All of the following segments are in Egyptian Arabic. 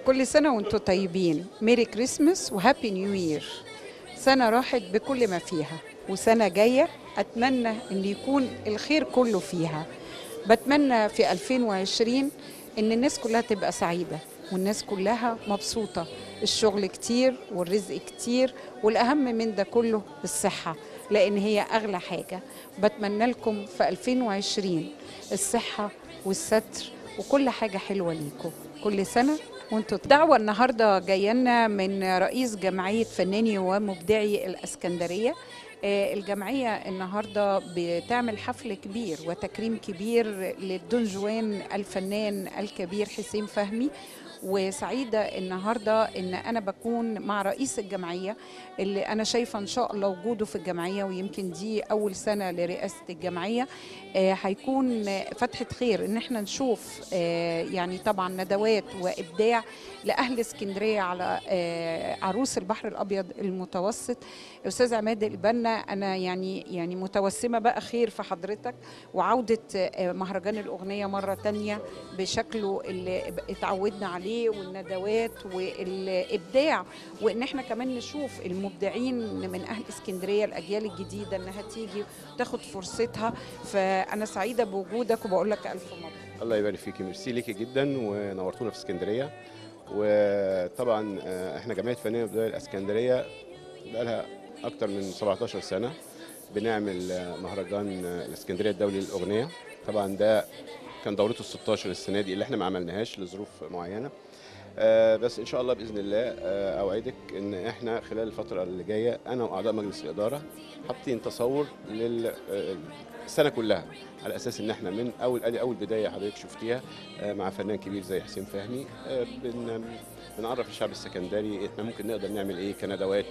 كل سنة وانتم طيبين ميري كريسمس وهابي نيو يير سنة راحت بكل ما فيها وسنة جاية أتمنى أن يكون الخير كله فيها بتمنى في 2020 أن الناس كلها تبقى سعيدة والناس كلها مبسوطة الشغل كتير والرزق كتير والأهم من ده كله الصحة لأن هي أغلى حاجة بتمنى لكم في 2020 الصحة والستر وكل حاجة حلوة ليكم كل سنة وانتم دعوة النهاردة جاينا من رئيس جمعية فناني ومبدعي الأسكندرية آه، الجمعية النهاردة بتعمل حفل كبير وتكريم كبير للدون جوان الفنان الكبير حسين فهمي وسعيدة النهاردة ان انا بكون مع رئيس الجمعية اللي انا شايفة ان شاء الله وجوده في الجمعية ويمكن دي اول سنة لرئاسة الجمعية آه، هيكون فتحة خير ان احنا نشوف آه، يعني طبعا ندوات وابداع لاهل اسكندرية على آه، عروس البحر الابيض المتوسط استاذ عماد البنا انا يعني يعني متوسمة بقى خير في حضرتك وعودة آه، مهرجان الاغنية مرة تانية بشكله اللي اتعودنا عليه والندوات والابداع وان احنا كمان نشوف المبدعين من اهل اسكندريه الاجيال الجديده انها تيجي وتاخد فرصتها فانا سعيده بوجودك وبقول لك الف مبروك الله يبارك فيكي ميرسي ليكي جدا ونورتونا في اسكندريه وطبعا آه، احنا جمعيه فنيه بدايه الاسكندريه بقالها اكتر من 17 سنه بنعمل آه، مهرجان آه، الاسكندريه الدولي للاغنيه طبعا ده كان دورته ال 16 السنه دي اللي احنا ما عملناهاش لظروف معينه آه، بس ان شاء الله باذن الله آه، اوعدك ان احنا خلال الفتره اللي جايه انا واعضاء مجلس الاداره حاطين تصور للسنه كلها على اساس ان احنا من اول ادي اول بدايه حضرتك شفتيها آه، مع فنان كبير زي حسين فهمي آه، بن بنعرف الشعب السكندري احنا ممكن نقدر نعمل ايه كندوات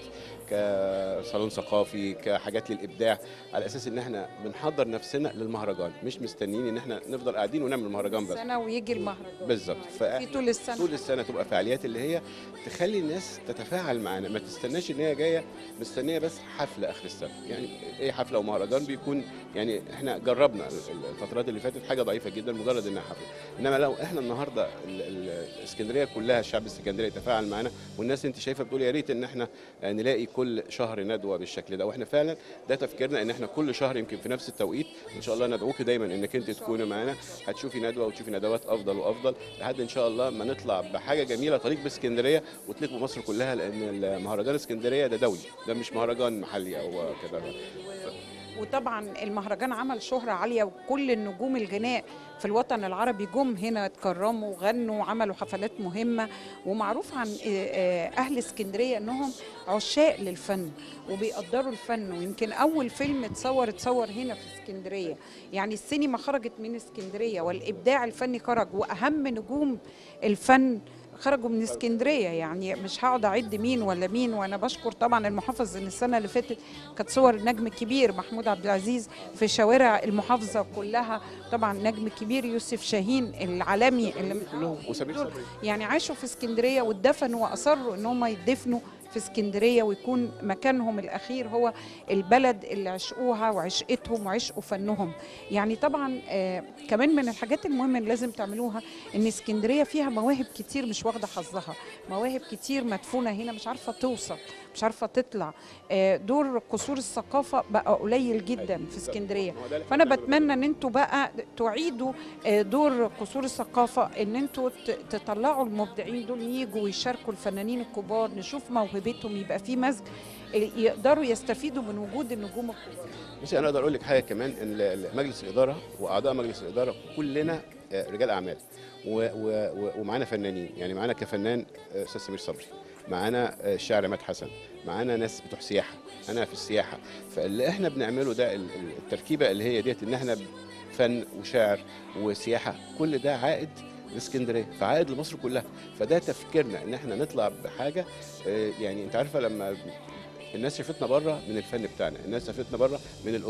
كصالون ثقافي كحاجات للابداع على اساس ان احنا بنحضر نفسنا للمهرجان مش مستنيين ان احنا نفضل قاعدين ونعمل مهرجان بس سنه ويجي المهرجان بالظبط في طول السنه طول السنه تبقى فعاليات اللي هي تخلي الناس تتفاعل معانا ما تستناش ان هي جايه مستنيه بس حفله اخر السنه يعني ايه حفله ومهرجان بيكون يعني احنا جربنا ال- ال- الفترات اللي فاتت حاجه ضعيفه جدا مجرد انها حفله انما لو احنا النهارده ال- ال- الاسكندريه كلها الشعب الاسكندري يتفاعل معانا والناس انت شايفه بتقول يا ريت ان احنا آه، نلاقي كل شهر ندوه بالشكل ده واحنا فعلا ده تفكيرنا ان احنا كل شهر يمكن في نفس التوقيت ان شاء الله ندعوك دايما انك انت تكوني معانا هتشوفي ندوه وتشوفي ندوات افضل وافضل لحد ان شاء الله ما نطلع بحاجه جميله تليق باسكندريه وتليق بمصر كلها لان مهرجان اسكندريه ده دولي ده مش مهرجان محلي او كده وطبعا المهرجان عمل شهرة عالية وكل النجوم الغناء في الوطن العربي جم هنا اتكرموا وغنوا وعملوا حفلات مهمة ومعروف عن آه، آه، أهل اسكندرية أنهم عشاق للفن وبيقدروا الفن ويمكن أول فيلم اتصور اتصور هنا في اسكندرية يعني السينما خرجت من اسكندرية والإبداع الفني خرج وأهم نجوم الفن خرجوا من اسكندريه يعني مش هقعد اعد مين ولا مين وانا بشكر طبعا المحافظ ان السنه اللي فاتت كانت صور النجم الكبير محمود عبد العزيز في شوارع المحافظه كلها طبعا نجم كبير يوسف شاهين العالمي اللي كلهم وسمير دول صبري يعني عاشوا في اسكندريه واتدفنوا واصروا ان هم يدفنوا في اسكندريه ويكون مكانهم الاخير هو البلد اللي عشقوها وعشقتهم وعشقوا فنهم يعني طبعا آه كمان من الحاجات المهمه اللي لازم تعملوها ان اسكندريه فيها مواهب كتير مش واخده حظها مواهب كتير مدفونه هنا مش عارفه توصل مش عارفه تطلع آه دور قصور الثقافه بقى قليل جدا في اسكندريه هو ده اللي فانا إحنا بنعمله بتمنى ان انتوا بقى تعيدوا آه، دور قصور الثقافه ان انتوا ت- تطلعوا المبدعين دول يجوا ويشاركوا الفنانين الكبار نشوف موهبتهم يبقى في مزج آه، يقدروا يستفيدوا من وجود النجوم الكبار بس انا اقدر اقول لك حاجه كمان ان ال- ال- مجلس الاداره واعضاء مجلس الاداره كلنا آه، رجال اعمال و- و- و- ومعانا فنانين يعني معانا كفنان آه، استاذ سمير صبري معانا آه، الشاعر عماد حسن معانا ناس بتوع سياحه انا في السياحه فاللي احنا بنعمله ده ال- ال- التركيبه اللي هي ديت ان احنا فن وشعر وسياحه كل ده عائد لاسكندريه فعائد لمصر كلها فده تفكيرنا ان احنا نطلع بحاجه آه، يعني انت عارفه لما الناس شافتنا بره من الفن بتاعنا الناس شافتنا بره من الاغنيه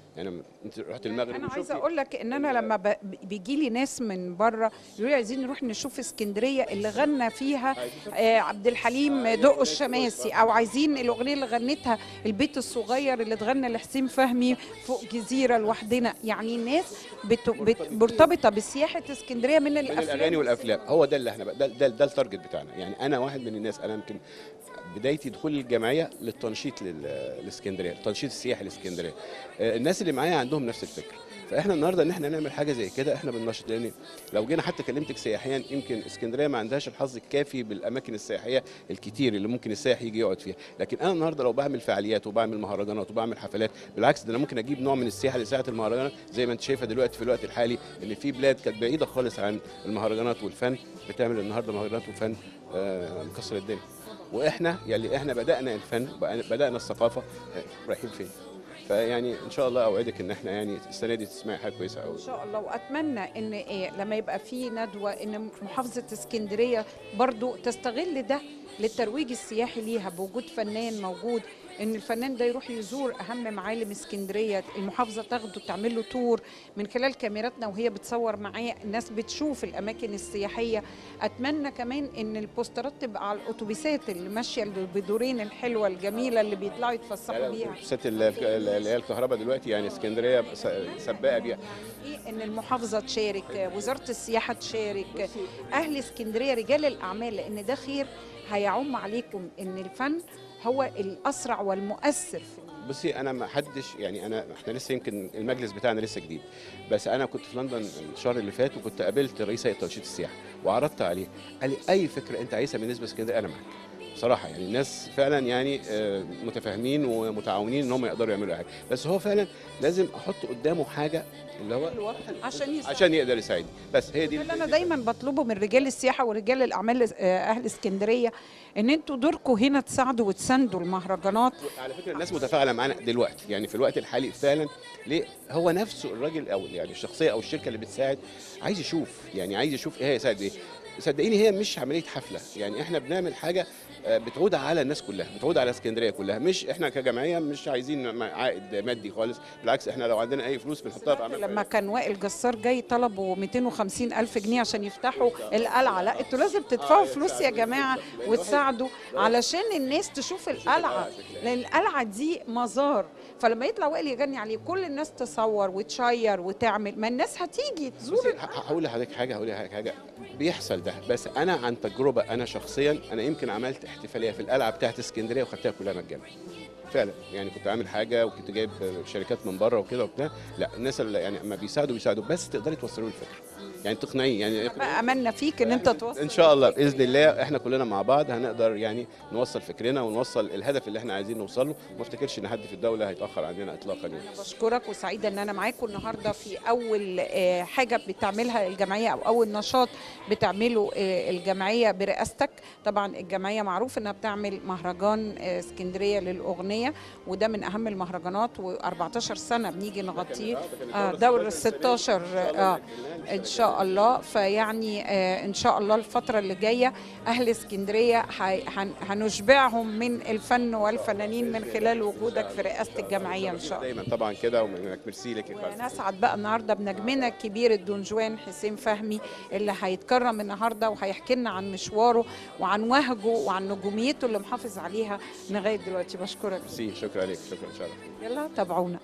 يعني انت رحت المغرب انا وشفتي- عايزه اقول لك ان انا لما ب... بيجي لي ناس من بره يقولوا لي عايزين نروح نشوف اسكندريه اللي غنى فيها آه عبد الحليم دق الشماسي او عايزين الاغنيه اللي غنتها البيت الصغير اللي اتغنى لحسين فهمي فوق جزيره لوحدنا يعني الناس بت... بت... مرتبطه بسياحه اسكندريه من من الافلام الاغاني والافلام هو ده اللي احنا بقى ده, ده, ده التارجت بتاعنا يعني انا واحد من الناس انا يمكن بدايتي دخول الجمعيه للتنشيط لل- لاسكندريه التنشيط السياحي لاسكندريه آه، الناس اللي معايا عندهم نفس الفكره فاحنا النهارده ان احنا نعمل حاجه زي كده احنا بننشط لان لو جينا حتى كلمتك سياحيا يمكن اسكندريه ما عندهاش الحظ الكافي بالاماكن السياحيه الكتير اللي ممكن السائح يجي يقعد فيها لكن انا النهارده لو بعمل فعاليات وبعمل مهرجانات وبعمل حفلات بالعكس ده انا ممكن اجيب نوع من السياحه لساعه المهرجانات زي ما انت شايفه دلوقتي في الوقت الحالي اللي في بلاد كانت بعيده خالص عن المهرجانات والفن بتعمل النهارده مهرجانات وفن آه، مكسر الدنيا واحنا يعني احنا بدانا الفن بدانا الثقافه آه، رايحين فين فيعني ان شاء الله اوعدك ان احنا يعني السنه دي تسمعي حاجه كويسه قوي ان شاء الله واتمنى ان إيه لما يبقى في ندوه ان محافظه اسكندريه برضو تستغل ده للترويج السياحي ليها بوجود فنان موجود ان الفنان ده يروح يزور اهم معالم اسكندريه المحافظه تاخده تعمل له تور من خلال كاميراتنا وهي بتصور معاه الناس بتشوف الاماكن السياحيه اتمنى كمان ان البوسترات تبقى على الاتوبيسات اللي ماشيه اللي بدورين الحلوه الجميله اللي بيطلعوا يتفسحوا بيها ست اللي هي الكهرباء دلوقتي يعني اسكندريه س- سباقه بيها ايه ان المحافظه تشارك وزاره السياحه تشارك اهل اسكندريه رجال الاعمال لان ده خير هيعم عليكم ان الفن هو الاسرع والمؤثر في بصي انا ما حدش يعني انا احنا لسه يمكن المجلس بتاعنا لسه جديد بس انا كنت في لندن الشهر اللي فات وكنت قابلت رئيس هيئه تنشيط السياحه وعرضت عليه قال لي اي فكره انت عايزها بالنسبه لاسكندريه انا معاك بصراحه يعني الناس فعلا يعني آه، متفاهمين ومتعاونين ان هم يقدروا يعملوا حاجه بس هو فعلا لازم احط قدامه حاجه اللي هو الوطن عشان يساعد. عشان يقدر يساعدني بس هي دي ده اللي انا دايما بطلبه من رجال السياحه ورجال الاعمال آه، اهل اسكندريه ان انتوا دوركم هنا تساعدوا وتساندوا المهرجانات على فكره الناس متفاعله معانا دلوقتي يعني في الوقت الحالي فعلا ليه هو نفسه الراجل او يعني الشخصيه او الشركه اللي بتساعد عايز يشوف يعني عايز يشوف ايه هيساعد ايه صدقيني هي مش عمليه حفله يعني احنا بنعمل حاجه آه، بتعود على الناس كلها بتعود على اسكندريه كلها مش احنا كجمعيه مش عايزين م- عائد مادي خالص بالعكس احنا لو عندنا اي فلوس بنحطها في اعمال لما كان وائل جسار جاي طلبوا 250 الف جنيه عشان يفتحوا القلعه لا انتوا لازم تدفعوا فلوس يا جماعه وتساعدوا علشان الناس تشوف القلعه لان القلعه دي مزار فلما يطلع وائل يغني عليه كل الناس تصور وتشير وتعمل ما الناس هتيجي تزور بصي ه- هقول لحضرتك حاجه هقول لحضرتك حاجه بيحصل ده بس انا عن تجربه انا شخصيا انا يمكن عملت احتفاليه في القلعه بتاعت اسكندريه وخدتها كلها مجانا فعلا يعني كنت عامل حاجه وكنت جايب شركات من بره وكده وبتاع لا الناس اللي يعني اما بيساعدوا بيساعدوا بس تقدري توصلوا له الفكره يعني تقنعيه يعني بقى املنا فيك ان انت توصل ان شاء الله باذن الله احنا كلنا مع بعض هنقدر يعني نوصل فكرنا ونوصل الهدف اللي احنا عايزين نوصل له وما افتكرش ان حد في الدوله هيتاخر عننا اطلاقا يعني بشكرك وسعيده ان انا معاكم النهارده في اول آه، حاجه بتعملها الجمعيه او اول نشاط بتعمله آه، الجمعيه برئاستك طبعا الجمعيه معروف انها بتعمل مهرجان آه، اسكندريه للاغنيه وده من اهم المهرجانات و14 سنه بنيجي نغطيه آه، دور ال 16 اه ان شاء الله فيعني آه، ان شاء الله الفتره اللي جايه اهل اسكندريه هي- هن- هنشبعهم من الفن والفنانين من خلال وجودك في رئاسه الجمعيه ان شاء الله دايما طبعا كده ومنك ميرسي لك يا خالد. ونسعد بقى النهارده بنجمنا الكبير الدونجوان حسين فهمي اللي هيتكرم النهارده وهيحكي لنا عن مشواره وعن وهجه وعن نجوميته اللي محافظ عليها لغايه دلوقتي بشكرك ميرسي شكرا لك شكرا شرف يلا تابعونا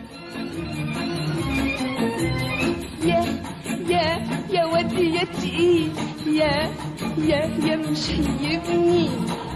يا يا يا ودي يا تقيل يا يا يا مش هيبني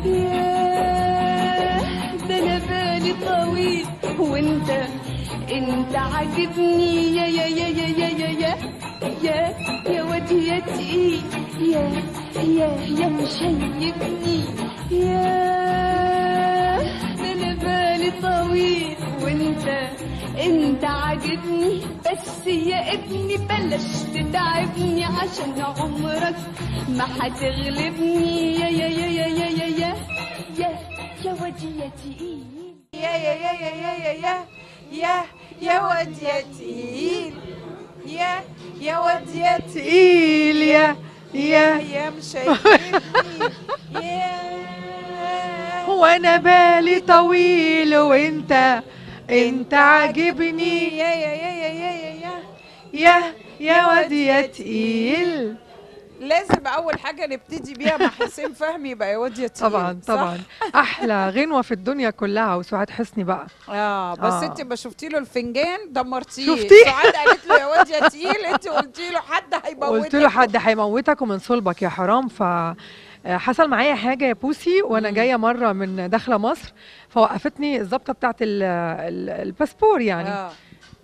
يا ده انا بالي طويل وانت انت عاجبني يا يا يا يا يا يا يا يا يا ودي يا تقيل يا يا يا مش هيبني يا ده انا بالي طويل وانت انت عاجبني بس يا ابني بلاش تتعبني عشان عمرك ما هتغلبني يا يا يا يا يا يا يا يا يا وديتي يا يا يا يا يا يا يا يا يا واد يا تقيل يا يا واد يا تقيل يا يا يا مش هيفهمني يا وانا بالي طويل وانت انت عاجبني يا يا يا يا يا يا, يا. يا يا واد يا تقيل لازم اول حاجه نبتدي بيها مع حسين فهمي يبقى يا واد يا تقيل، طبعا صح؟ طبعا احلى غنوه في الدنيا كلها وسعاد حسني بقى اه بس آه. انت ما شفتي له الفنجان دمرتيه شفتي؟ سعاد قالت له يا واد يا تقيل انت قلتي له حد هيموتك قلت له حد هيموتك ومن صلبك يا حرام ف آه، حصل معايا حاجه يا بوسي وانا مم. جايه مره من داخله مصر فوقفتني الظابطه بتاعت ال- ال- الباسبور يعني اه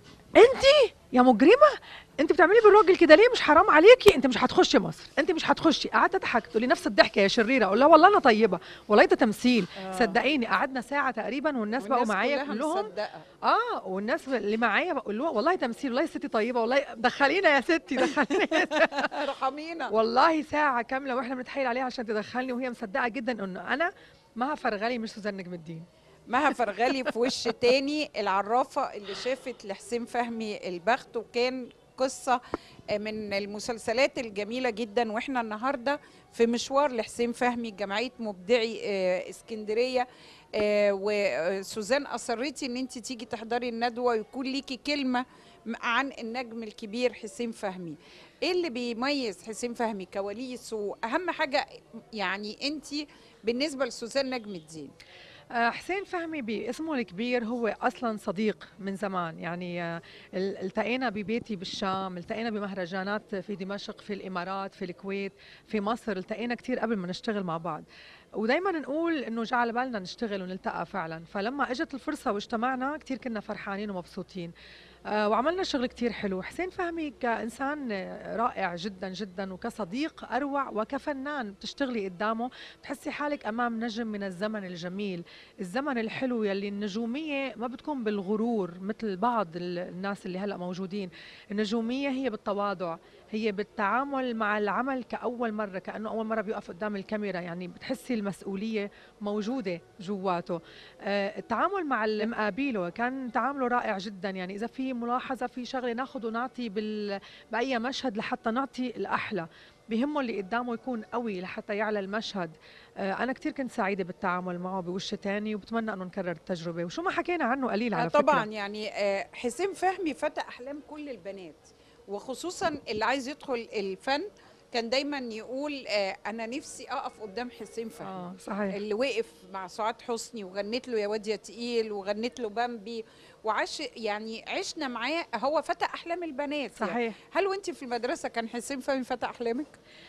انت يا مجرمه انت بتعملي بالراجل كده ليه مش حرام عليكي انت مش هتخشي مصر انت مش هتخشي قعدت اضحك تقول لي نفس الضحكه يا شريره اقول لها والله انا طيبه والله ده تمثيل آه. صدقيني قعدنا ساعه تقريبا والناس بقوا والناس معايا كلها كلهم مصدقة. اه والناس اللي معايا بقول لهم والله تمثيل والله ستي طيبه والله دخلينا يا ستي دخلينا يا ستي. ارحمينا والله ساعه كامله واحنا بنتحايل عليها عشان تدخلني وهي مصدقه جدا انه انا مها فرغلي مش سوزان نجم الدين مها فرغلي في وش تاني العرافة اللي شافت لحسين فهمي البخت وكان قصة من المسلسلات الجميلة جدا واحنا النهاردة في مشوار لحسين فهمي جمعية مبدعي آه، اسكندرية آه، وسوزان أصريتي ان انت تيجي تحضري الندوة ويكون ليكي كلمة م- عن النجم الكبير حسين فهمي ايه اللي بيميز حسين فهمي كواليس واهم حاجة يعني انت بالنسبة لسوزان نجم الدين آه، حسين فهمي باسمه الكبير هو اصلا صديق من زمان يعني آه، ال- التقينا ببيتي بالشام التقينا بمهرجانات في دمشق في الامارات في الكويت في مصر التقينا كتير قبل ما نشتغل مع بعض ودايما نقول انه جعل بالنا نشتغل ونلتقى فعلا فلما اجت الفرصه واجتمعنا كتير كنا فرحانين ومبسوطين آه، وعملنا شغل كتير حلو حسين فهمي كإنسان آه، رائع جدا جدا وكصديق أروع وكفنان بتشتغلي قدامه بتحسي حالك أمام نجم من الزمن الجميل الزمن الحلو يلي النجومية ما بتكون بالغرور مثل بعض ال- الناس اللي هلأ موجودين النجومية هي بالتواضع هي بالتعامل مع العمل كأول مرة كأنه أول مرة بيقف قدام الكاميرا يعني بتحسي المسؤولية موجودة جواته آه، التعامل مع المقابيله كان تعامله رائع جدا يعني إذا في ملاحظة في شغلة ناخذ ونعطي بال... بأي مشهد لحتى نعطي الأحلى بهمه اللي قدامه يكون قوي لحتى يعلى المشهد آه، أنا كتير كنت سعيدة بالتعامل معه بوش تاني وبتمنى أنه نكرر التجربة وشو ما حكينا عنه قليل آه على طبعا فكرة يعني آه، حسين فهمي فتى احلام كل البنات وخصوصا اللي عايز يدخل الفن كان دايما يقول آه، انا نفسي اقف قدام حسين فهمي آه صحيح اللي وقف مع سعاد حسني وغنت له يا واد يا تقيل وغنت له بامبي وعاش يعني عشنا معاه هو فتى احلام البنات يعني. صحيح هل وانت في المدرسه كان حسين فهمي فتى احلامك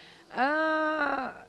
آه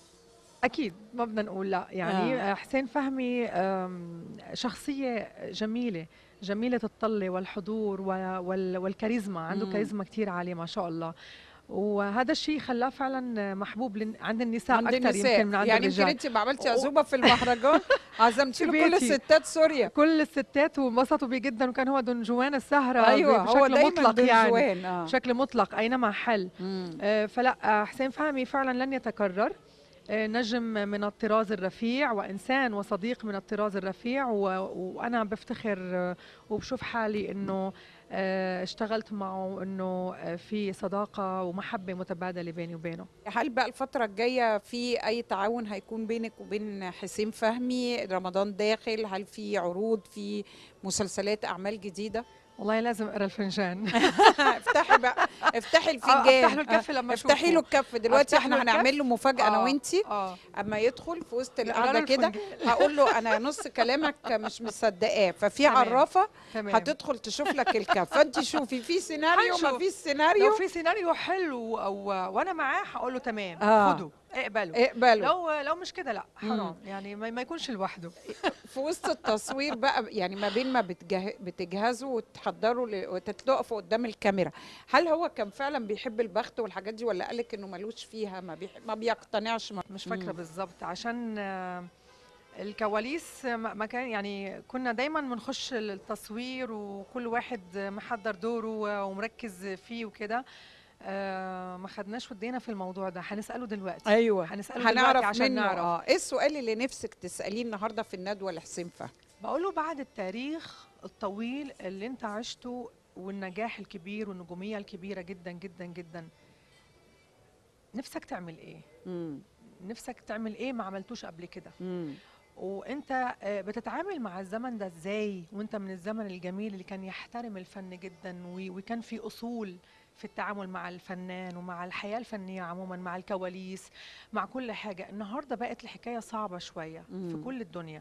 أكيد ما بدنا نقول لا يعني آه. آه. حسين فهمي آم، شخصية جميلة جميلة الطلة والحضور و- وال- والكاريزما عنده مم. كاريزما كتير عالية ما شاء الله وهذا الشيء خلاه فعلا محبوب لن- عند النساء عند أكثر النساء يمكن من عند يعني يمكن الرجال انت ما عملتي أو- عزومه في المهرجان عزمتي له كل بيتي. ستات سوريا كل الستات وانبسطوا بيه جدا وكان هو دونجوان السهرة ايوه هو بشكل دايما مطلق دون يعني جوان اه بشكل مطلق أينما حل مم. آه، فلا آه، حسين فهمي فعلا لن يتكرر آه، نجم من الطراز الرفيع وإنسان وصديق من الطراز الرفيع و- وأنا بفتخر آه، وبشوف حالي إنه آه، اشتغلت معه إنه آه، في صداقة ومحبة متبادلة بيني وبينه هل بقى الفترة الجاية في أي تعاون هيكون بينك وبين حسين فهمي رمضان داخل هل في عروض في مسلسلات أعمال جديدة والله لازم أقرأ الفنجان افتحي بقى افتحي آه، الفنجان أفتح له الكف لما افتحي له أشوفه. الكف دلوقتي أفتح له احنا هنعمل له مفاجأة أنا آه، وأنتي آه أما يدخل في وسط نقرأ القعدة له كده الفنجان. هقول له أنا نص كلامك مش مصدقاه ففي تمام. عرافة تمام هتدخل تشوف لك الكف فأنت شوفي في سيناريو ما هنشوف. فيش سيناريو لو في سيناريو حلو أو وأنا معاه هقول له تمام آه. خده اقبله اقبلوا لو لو مش كده لا مم. حرام يعني ما, ما يكونش لوحده في وسط التصوير بقى يعني ما بين ما بتجه... بتجهزوا وتحضروا ل... وتتلقفوا قدام الكاميرا هل هو كان فعلا بيحب البخت والحاجات دي ولا قالك انه ملوش فيها ما, بيح... ما بيقتنعش ما... مش فاكره مم. بالظبط عشان آه، الكواليس ما ما كان يعني كنا دايما بنخش التصوير وكل واحد محضر دوره ومركز فيه وكده آه، ما خدناش ودينا في الموضوع ده هنساله دلوقتي ايوه هنساله دلوقتي هنعرف عشان منه نعرف اه ايه السؤال اللي نفسك تساليه النهارده في الندوه لحسين فهمي بقول له بعد التاريخ الطويل اللي انت عشته والنجاح الكبير والنجوميه الكبيره جدا جدا جدا نفسك تعمل ايه مم. نفسك تعمل ايه ما عملتوش قبل كده مم. وانت آه، بتتعامل مع الزمن ده ازاي وانت من الزمن الجميل اللي كان يحترم الفن جدا و- وكان في اصول في التعامل مع الفنان ومع الحياه الفنيه عموما مع الكواليس مع كل حاجه النهارده بقت الحكايه صعبه شويه في مم. كل الدنيا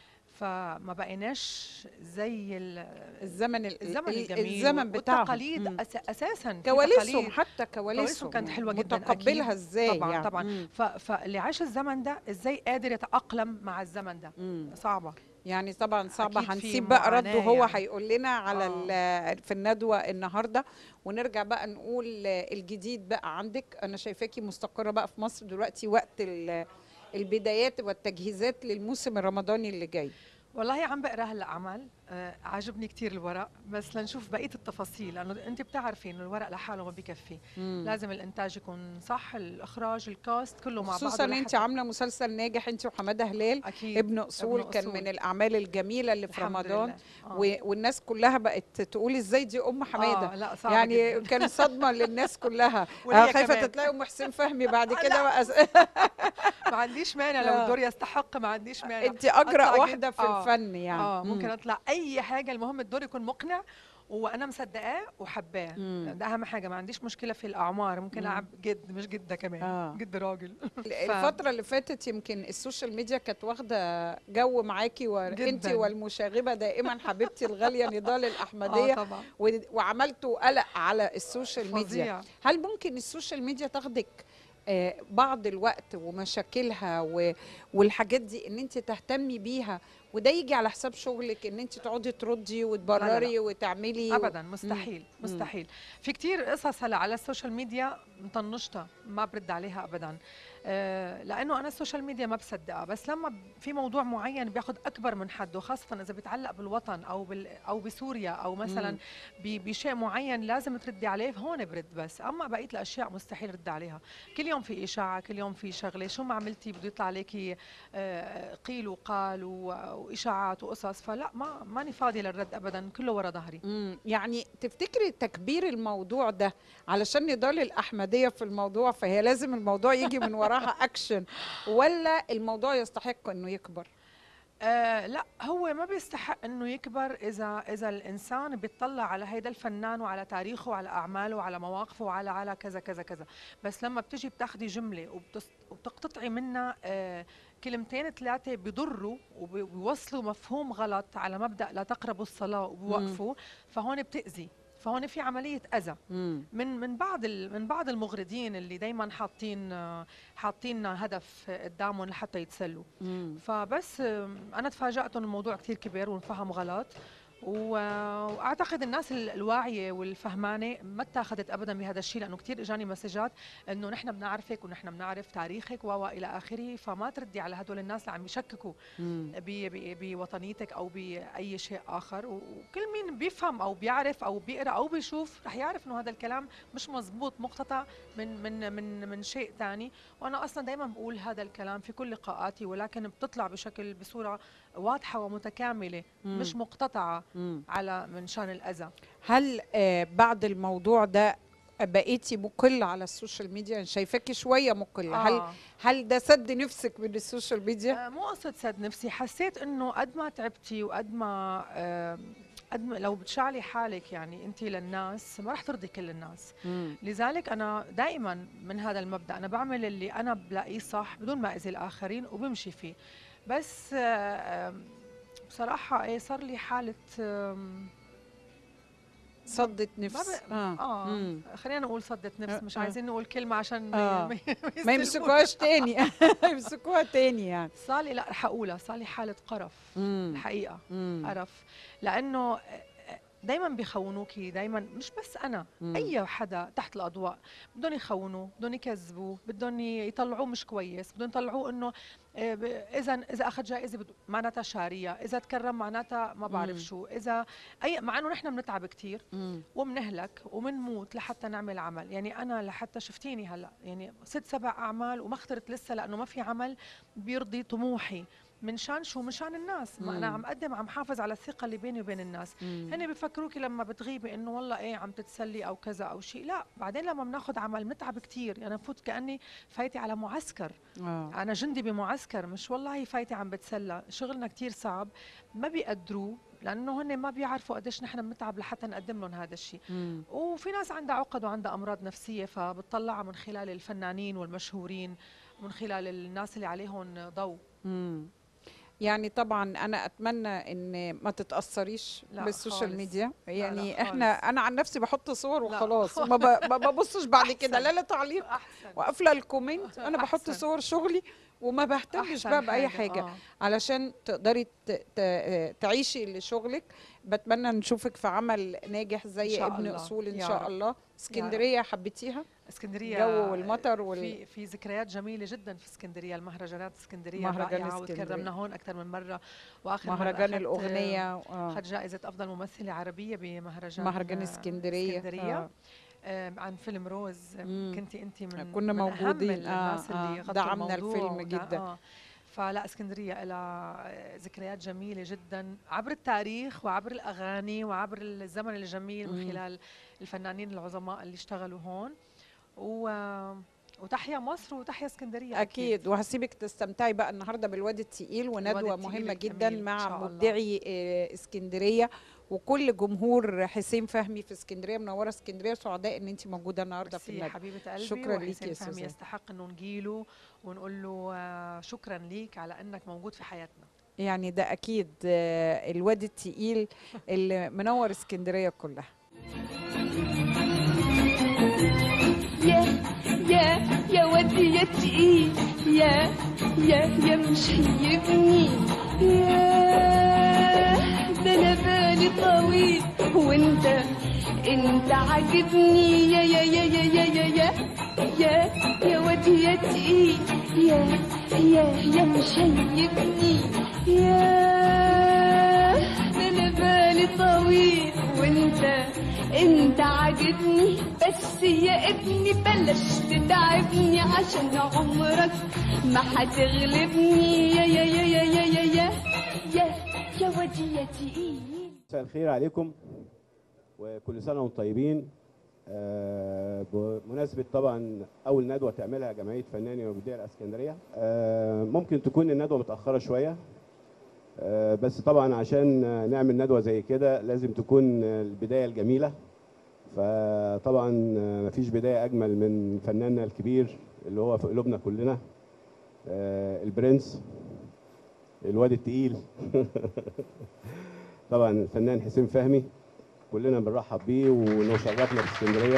فما بقيناش زي ال- الزمن ال- الزمن ال- الجميل الزمن بتاعهم والتقاليد مم. أس اساسا في كواليسهم تقاليد. حتى كواليسهم كواليسهم كانت حلوة جداً، متقبلها أكيد. ازاي طبعاً، يعني. طبعاً. مم. ف- فاللي عاش الزمن ده ازاي قادر يتاقلم مع الزمن ده مم. صعبه يعني طبعا صعبة أكيد في هنسيب بقى رد معاناة وهو يعني. هيقول لنا على آه. ال- في الندوة النهاردة ونرجع بقى نقول الجديد بقى عندك أنا شايفاكي مستقرة بقى في مصر دلوقتي وقت ال- البدايات والتجهيزات للموسم الرمضاني اللي جاي والله عم بقرا هلا عمل آه عجبني كتير الورق بس لنشوف بقيه التفاصيل لانه انت بتعرفي انه الورق لحاله ما بيكفي مم. لازم الانتاج يكون صح الاخراج الكاست كله مع بعضه خصوصا انت لحتى- عاملة مسلسل ناجح انت وحمادة هلال اكيد ابن أصول ابن كان أصول. من الأعمال الجميلة اللي في الحمد رمضان لله. آه. و- والناس كلها بقت تقول ازاي دي أم حمادة آه لا صعبة يعني جداً. كان صدمة للناس كلها وليا آه، خايفة كمان. تلاقي أم حسين فهمي بعد لا. كده بقى ما عنديش مانع لو آه. الدور يستحق ما عنديش مانع انت اجرأ أطلع واحده جد- في آه. الفن يعني اه مم. ممكن اطلع اي حاجه المهم الدور يكون مقنع وانا مصدقاه وحباه مم. ده اهم حاجه ما عنديش مشكله في الاعمار ممكن مم. العب جد مش جده كمان آه. جد راجل الفتره اللي فاتت يمكن السوشيال ميديا كانت واخده جو معاكي وانت جداً. والمشاغبه دائما حبيبتي الغاليه نضال الاحمديه اه طبعا و- وعملتوا قلق على السوشيال ميديا فظيع هل ممكن السوشيال ميديا تاخدك آه، بعض الوقت ومشاكلها و- والحاجات دي ان انت تهتمي بيها وده يجي على حساب شغلك ان انت تقعدي تردي وتبرري وتعملي ابدا مستحيل مستحيل في كتير قصص هلا على السوشيال ميديا مطنشتها ما برد عليها ابدا آه لانه انا السوشيال ميديا ما بصدقها بس لما ب- في موضوع معين بياخذ اكبر من حده خاصه اذا بيتعلق بالوطن او بال او بسوريا او مثلا مم. ب- بشيء معين لازم تردي عليه هون برد بس اما بقيه الاشياء مستحيل رد عليها كل يوم في اشاعه كل يوم في شغله شو ما عملتي بده يطلع عليكي آه، قيل وقال و- واشاعات وقصص فلا ما ماني فاضيه للرد ابدا كله ورا ظهري مم. يعني تفتكري تكبير الموضوع ده علشان نضال الأحمدية في الموضوع فهي لازم الموضوع يجي من وراها أكشن ولا الموضوع يستحق إنه يكبر؟ آه لا هو ما بيستحق انه يكبر اذا اذا الانسان بيطلع على هيدا الفنان وعلى تاريخه وعلى اعماله وعلى مواقفه وعلى على كذا كذا كذا بس لما بتجي بتاخدي جمله وبتس- وبتقتطعي منها آه كلمتين ثلاثه بيضروا وبيوصلوا مفهوم غلط على مبدا لا تقربوا الصلاه وبوقفوا فهون بتاذي فهون في عمليه اذى مم. من من بعض ال- من بعض المغردين اللي دائما حاطين آه، حاطين هدف قدامهم لحتى يتسلوا مم. فبس آم، انا تفاجات انه الموضوع كثير كبير وانفهم غلط و- واعتقد الناس ال- الواعيه والفهمانه ما اتاخذت ابدا بهذا الشيء لانه كثير اجاني مسجات انه نحن بنعرفك ونحن بنعرف تاريخك و الى اخره فما تردي على هدول الناس اللي عم يشككوا مم. ب- ب- بوطنيتك او باي شيء اخر و- وكل مين بيفهم او بيعرف او بيقرا او بيشوف رح يعرف انه هذا الكلام مش مزبوط مقتطع من من من من شيء ثاني وانا اصلا دائما بقول هذا الكلام في كل لقاءاتي ولكن بتطلع بشكل بصوره واضحه ومتكامله مم. مش مقتطعه مم. على من شان الاذى هل آه، بعد الموضوع ده بقيتي مقلة على السوشيال ميديا يعني شايفاكي شوية مقلة هل آه. هل ده سد نفسك من السوشيال ميديا؟ آه، مو قصة سد نفسي حسيت انه قد ما تعبتي وقد ما آه، قد ما لو بتشعلي حالك يعني انت للناس ما رح ترضي كل الناس مم. لذلك انا دائما من هذا المبدا انا بعمل اللي انا بلاقيه صح بدون ما اذي الاخرين وبمشي فيه بس آه، آم، بصراحه ايه صار لي حاله آم، صدت ما نفس ب- اه مم. خلينا نقول صدت نفس مش آه. عايزين نقول كلمه عشان آه. ما ما يستلمونا. يمسكوهاش تاني يمسكوها تاني يعني صار لي لا رح اقولها صار لي حاله قرف مم. الحقيقه مم. قرف لانه دائما بيخونوكي دائما مش بس انا مم. اي حدا تحت الاضواء بدهم يخونوا بدهم يكذبوا بدهم يطلعوه مش كويس بدهم يطلعوه انه آه، ب- اذا اذا اخذ جائزه بد- معناتها شاريه اذا تكرم معناتها ما بعرف مم. شو اذا اي مع انه نحن بنتعب كثير مم. وبنهلك وبنموت لحتى نعمل عمل يعني انا لحتى شفتيني هلا يعني ست سبع اعمال وما اخترت لسه لانه ما في عمل بيرضي طموحي من شان شو من شان الناس ما انا مم. عم اقدم عم حافظ على الثقه اللي بيني وبين الناس مم. هن بفكروكي لما بتغيبي انه والله ايه عم تتسلي او كذا او شيء لا بعدين لما بناخذ عمل متعب كثير يعني بفوت كاني فايتي على معسكر آه. انا جندي بمعسكر معسكر مش والله فايته عم بتسلى شغلنا كتير صعب ما بيقدروه لانه هن ما بيعرفوا قديش نحن بنتعب لحتى نقدم لهم هذا الشيء مم. وفي ناس عندها عقد وعندها امراض نفسيه فبتطلعها من خلال الفنانين والمشهورين من خلال الناس اللي عليهم ضوء مم. يعني طبعا انا اتمنى ان ما تتاثريش لا بالسوشيال خالص. ميديا يعني لا احنا خالص. انا عن نفسي بحط صور لا وخلاص وما ب- ما ببصش بعد كده لا لا تعليق احسن وقافله الكومنت انا بحط أحسن. صور شغلي وما بهتمش أحسن بقى باي حاجه آه. علشان تقدري ت- ت- تعيشي لشغلك بتمنى نشوفك في عمل ناجح إن زي شاء ابن الله. اصول ان يا شاء رب. الله اسكندريه حبيتيها اسكندريه الجو والمطر وال- في في ذكريات جميله جدا في اسكندريه المهرجانات اسكندريه مهرجان رائعه اسكندرية. وتكرمنا هون اكثر من مره واخر مرة مهرجان أخذت- الاغنيه آه. اخذت جائزه افضل ممثله عربيه بمهرجان مهرجان آه، اسكندريه اسكندريه آه. آم، عن فيلم روز مم. كنت انت من كنا من أهم موجودين. الناس آه، اللي آه. غطوا دعمنا الموضوع الفيلم ودع- جداً. آه. فلا اسكندريه لها ذكريات جميله جدا عبر التاريخ وعبر الاغاني وعبر الزمن الجميل من مم. خلال الفنانين العظماء اللي اشتغلوا هون و... وتحيا مصر وتحيا اسكندريه اكيد وهسيبك تستمتعي بقى النهارده بالواد التقيل وندوه التقيل مهمه الجميل جدا إن مع شاء الله. مبدعي آه، اسكندريه وكل جمهور حسين فهمي في اسكندريه منوره اسكندريه سعداء ان انت موجوده النهارده في ميرسي يا الندوه حبيبه قلبي شكراً ليكي وحسين يا فهمي سوزان. يستحق انه نجيله ونقول له آه، شكرا ليك على انك موجود في حياتنا يعني ده اكيد آه، الواد التقيل اللي منور اسكندريه كلها يا يا يا ودي يا تقيل يا يا يا مشيبني يا ده انا بالي طويل وانت انت عاجبني يا يا يا يا يا يا يا يا يا ودي يا تقيل يا يا يا مشيبني يا ده انا بالي طويل وانت انت عاجبني بس يا ابني بلاش تتعبني عشان عمرك ما هتغلبني يا يا يا يا يا يا يا يا يا ودي يا تقيل مساء الخير عليكم وكل سنه وانتم طيبين آه، بمناسبه طبعا اول ندوه تعملها جمعيه فناني ومبدعي الاسكندريه آه، ممكن تكون الندوه متاخره شويه آه، بس طبعا عشان نعمل ندوه زي كده لازم تكون البدايه الجميله فطبعا مفيش بدايه اجمل من فناننا الكبير اللي هو في قلوبنا كلنا آه، البرنس الواد التقيل طبعا الفنان حسين فهمي كلنا بنرحب بيه وانه شرفنا في اسكندريه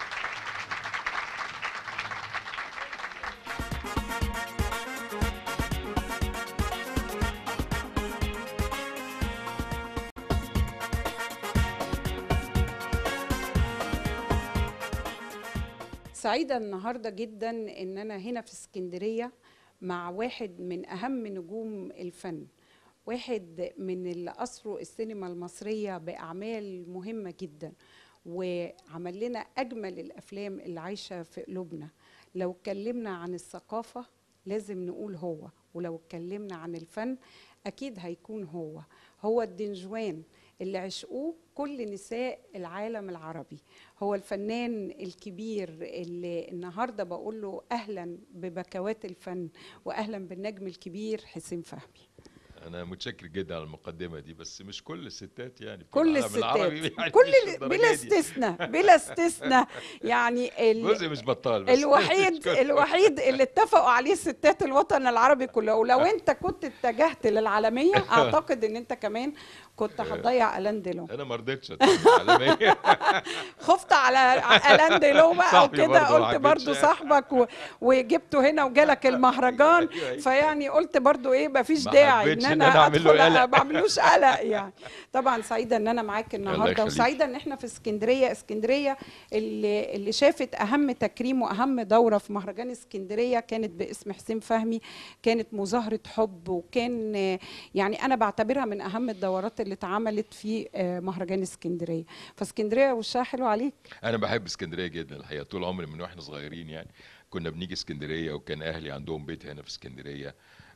سعيدة النهاردة جدا ان انا هنا في اسكندرية مع واحد من اهم نجوم الفن واحد من اللي أسروا السينما المصرية بأعمال مهمة جدا وعمل لنا أجمل الأفلام اللي عايشة في قلوبنا لو اتكلمنا عن الثقافة لازم نقول هو ولو اتكلمنا عن الفن أكيد هيكون هو هو الدنجوان اللي عشقوه كل نساء العالم العربي هو الفنان الكبير اللي النهارده بقول له اهلا ببكوات الفن واهلا بالنجم الكبير حسين فهمي انا متشكر جدا على المقدمه دي بس مش كل الستات يعني بتوع كل العالم العربي الستات يعني كل مش ال- للدرجة بلا دي. استثناء بلا استثناء يعني ال- جزء مش بطال بس الوحيد مش كل- الوحيد اللي اتفقوا عليه ستات الوطن العربي كله ولو انت كنت اتجهت للعالميه اعتقد ان انت كمان كنت هتضيع الان ديلو انا ما رضيتش أدخل العالمية. خفت على الان ديلو بقى صاحبي وكده برضه ما قلت حبيتش برضو يعني. صاحبك و... وجبته هنا وجالك المهرجان أيوة، أيوة. فيعني قلت برضو ايه مفيش ما داعي حبيتش ان إن انا أنا أعمل له ادخل قلق. ما اعملوش قلق يعني طبعا سعيده ان انا معاك النهارده يخليك. وسعيده ان احنا في اسكندريه اسكندريه اللي اللي شافت اهم تكريم واهم دوره في مهرجان اسكندريه كانت باسم حسين فهمي كانت مظاهره حب وكان آه، يعني انا بعتبرها من اهم الدورات اللي اتعملت في آه، مهرجان اسكندريه فاسكندريه وشها حلو عليك انا بحب اسكندريه جدا الحقيقه طول عمري من واحنا صغيرين يعني كنا بنيجي اسكندريه وكان اهلي عندهم بيت هنا في اسكندريه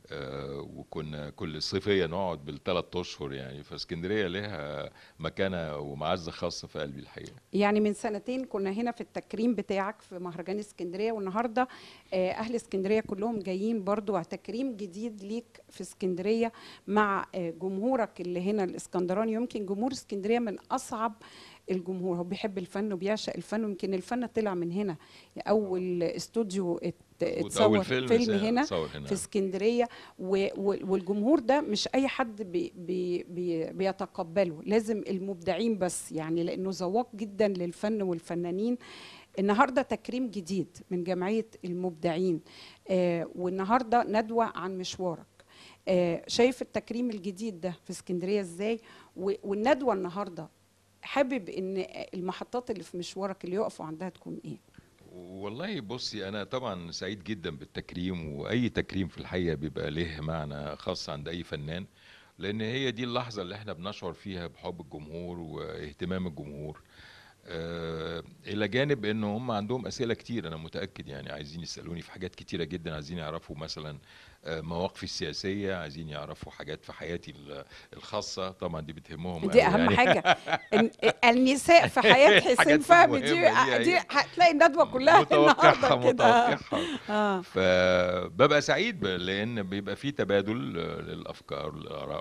آه، وكنا كل صيفيه نقعد بالثلاث اشهر يعني فاسكندريه لها مكانه ومعزه خاصه في قلبي الحقيقه يعني من سنتين كنا هنا في التكريم بتاعك في مهرجان اسكندريه والنهارده آه، اهل اسكندريه كلهم جايين برضو على تكريم جديد ليك في اسكندريه مع آه، جمهورك اللي هنا الاسكندراني يمكن جمهور اسكندريه من اصعب الجمهور هو بيحب الفن وبيعشق الفن ويمكن الفن طلع من هنا اول استوديو ات- اتصور أول فيلم, فيلم فيلم هنا اتصور هنا. في اسكندريه و- و- والجمهور ده مش اي حد بي بي بي بيتقبله لازم المبدعين بس يعني لانه ذواق جدا للفن والفنانين النهارده تكريم جديد من جمعيه المبدعين آه والنهارده ندوه عن مشوارك آه شايف التكريم الجديد ده في اسكندريه ازاي و- والندوه النهارده حابب ان المحطات اللي في مشوارك اللي يقفوا عندها تكون ايه والله بصي انا طبعا سعيد جدا بالتكريم واي تكريم في الحقيقه بيبقى له معنى خاص عند اي فنان لان هي دي اللحظه اللي احنا بنشعر فيها بحب الجمهور واهتمام الجمهور آه الى جانب ان هم عندهم اسئله كتير انا متاكد يعني عايزين يسالوني في حاجات كتيره جدا عايزين يعرفوا مثلا آه مواقفي السياسيه عايزين يعرفوا حاجات في حياتي ال- الخاصه طبعا دي بتهمهم دي أوي اهم يعني. حاجه إن- النساء في حياه حسين حاجات فهمي دي مهمة دي دي أيوة. هتلاقي الندوه كلها متوقعها النهارده كده متوقعها اه فببقى سعيد ب- لان بيبقى في تبادل آه، للافكار والاراء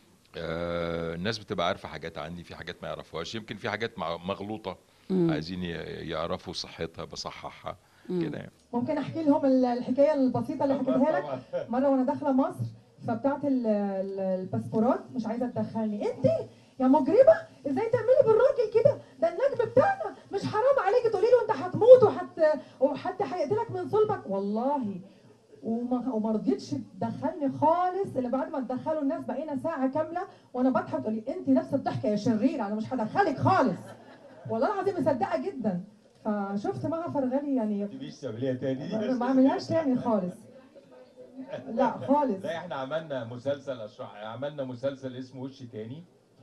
آه، الناس بتبقى عارفه حاجات عني في حاجات ما يعرفوهاش يمكن في حاجات مع- مغلوطه عايزين ي- يعرفوا صحتها بصححها كده يعني ممكن احكي لهم ال- الحكايه البسيطه اللي حكيتها لك مره وانا داخله مصر فبتاعت ال- ال- الباسبورات مش عايزه تدخلني انت يا مجرمه ازاي تعملي بالراجل كده ده النجم بتاعنا مش حرام عليكي تقولي له انت هتموت وحت وحد هيقتلك من صلبك والله وما وما رضيتش تدخلني خالص اللي بعد ما تدخلوا الناس بقينا ساعه كامله وانا بضحك تقولي انت نفس الضحكه يا شريره انا مش هدخلك خالص والله العظيم مصدقه جدا فشفت معها فرغلي يعني تجيش تعمليها تاني ما ما اعملهاش تاني خالص لا خالص لا احنا عملنا مسلسل اشرح عملنا مسلسل اسمه وش تاني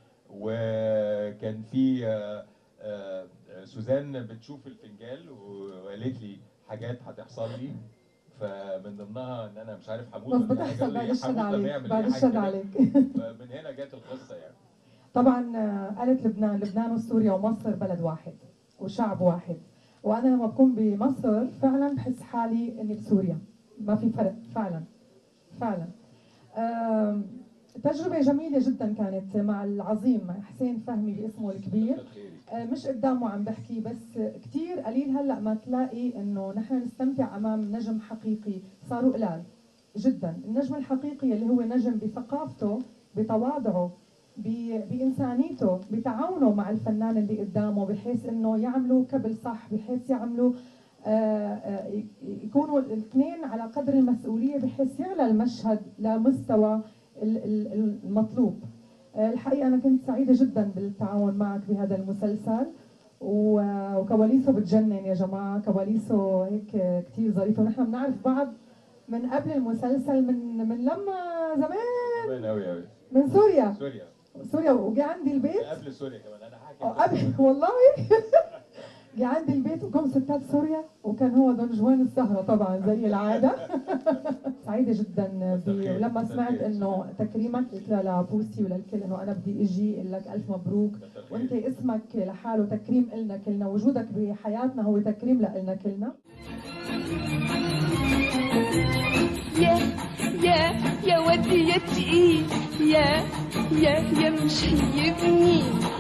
وكان في آه، آه، سوزان بتشوف الفنجان وقالت لي حاجات هتحصل لي فمن ضمنها ان انا مش عارف هموت بس ولا حاجة. بتحصل قالوا لي بعد الشر هموت لما عليك يعمل بعد لي حاجة الشر كده. عليك فمن هنا جت القصه يعني طبعا آه، قالت لبنان لبنان وسوريا ومصر بلد واحد وشعب واحد وانا لما بكون بمصر فعلا بحس حالي اني بسوريا ما في فرق فعلا فعلا آم، تجربة جميلة جدا كانت مع العظيم حسين فهمي باسمه الكبير آه، مش قدامه عم بحكي بس كتير قليل هلا ما تلاقي انه نحن نستمتع امام نجم حقيقي صاروا قلال جدا النجم الحقيقي اللي هو نجم بثقافته بتواضعه ب- بإنسانيته بتعاونه مع الفنان اللي قدامه بحيث انه يعملوا كبل صح بحيث يعملوا آه، آه، ي- يكونوا الاثنين على قدر المسؤولية بحيث يعلى المشهد لمستوى ال- ال- المطلوب آه، الحقيقة أنا كنت سعيدة جدا بالتعاون معك بهذا المسلسل و- وكواليسه بتجنن يا جماعة كواليسه هيك كتير ظريفة ونحن بنعرف بعض من قبل المسلسل من من لما زمان زمان قوي قوي من سوريا سوريا سوريا وجي عندي البيت قبل سوريا كمان انا أو حاكي قبل والله جه عندي البيت وكم ستات سوريا وكان هو دون جوان السهرة طبعا زي العادة سعيدة جدا ب- الخير، ولما كتر سمعت خير. انه تكريمك قلت لها لبوسي وللكل انه انا بدي اجي اقول لك الف مبروك وانت اسمك لحاله تكريم النا كلنا وجودك بحياتنا هو تكريم لنا كلنا يا يا يا ودي يا تقيل يا يا يا مشيبني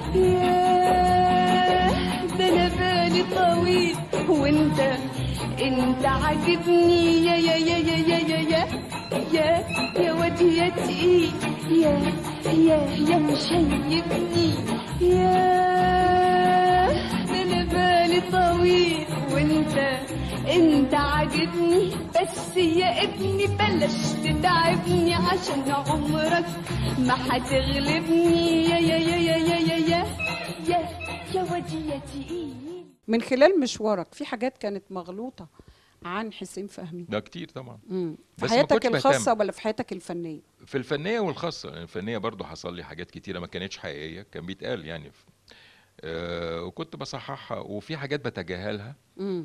يا ده انا بالي طويل وانت انت عاجبني يا يا يا يا يا يا يا يا يا ودي يا تقيل يا يا يا مشيبني يا ده انا بالي طويل وانت انت عاجبني بس يا ابني بلاش تتعبني عشان عمرك ما هتغلبني يا يا يا يا يا يا يا يا يا ودي يا تقيل من خلال مشوارك في حاجات كانت مغلوطه عن حسين فهمي ده كتير طبعا مم. في بس ما حياتك كنتش الخاصه بهتم. ولا في حياتك الفنيه في الفنيه والخاصه يعني الفنيه برضو حصل لي حاجات كتيره ما كانتش حقيقيه كان بيتقال يعني آه وكنت بصححها وفي حاجات بتجاهلها مم.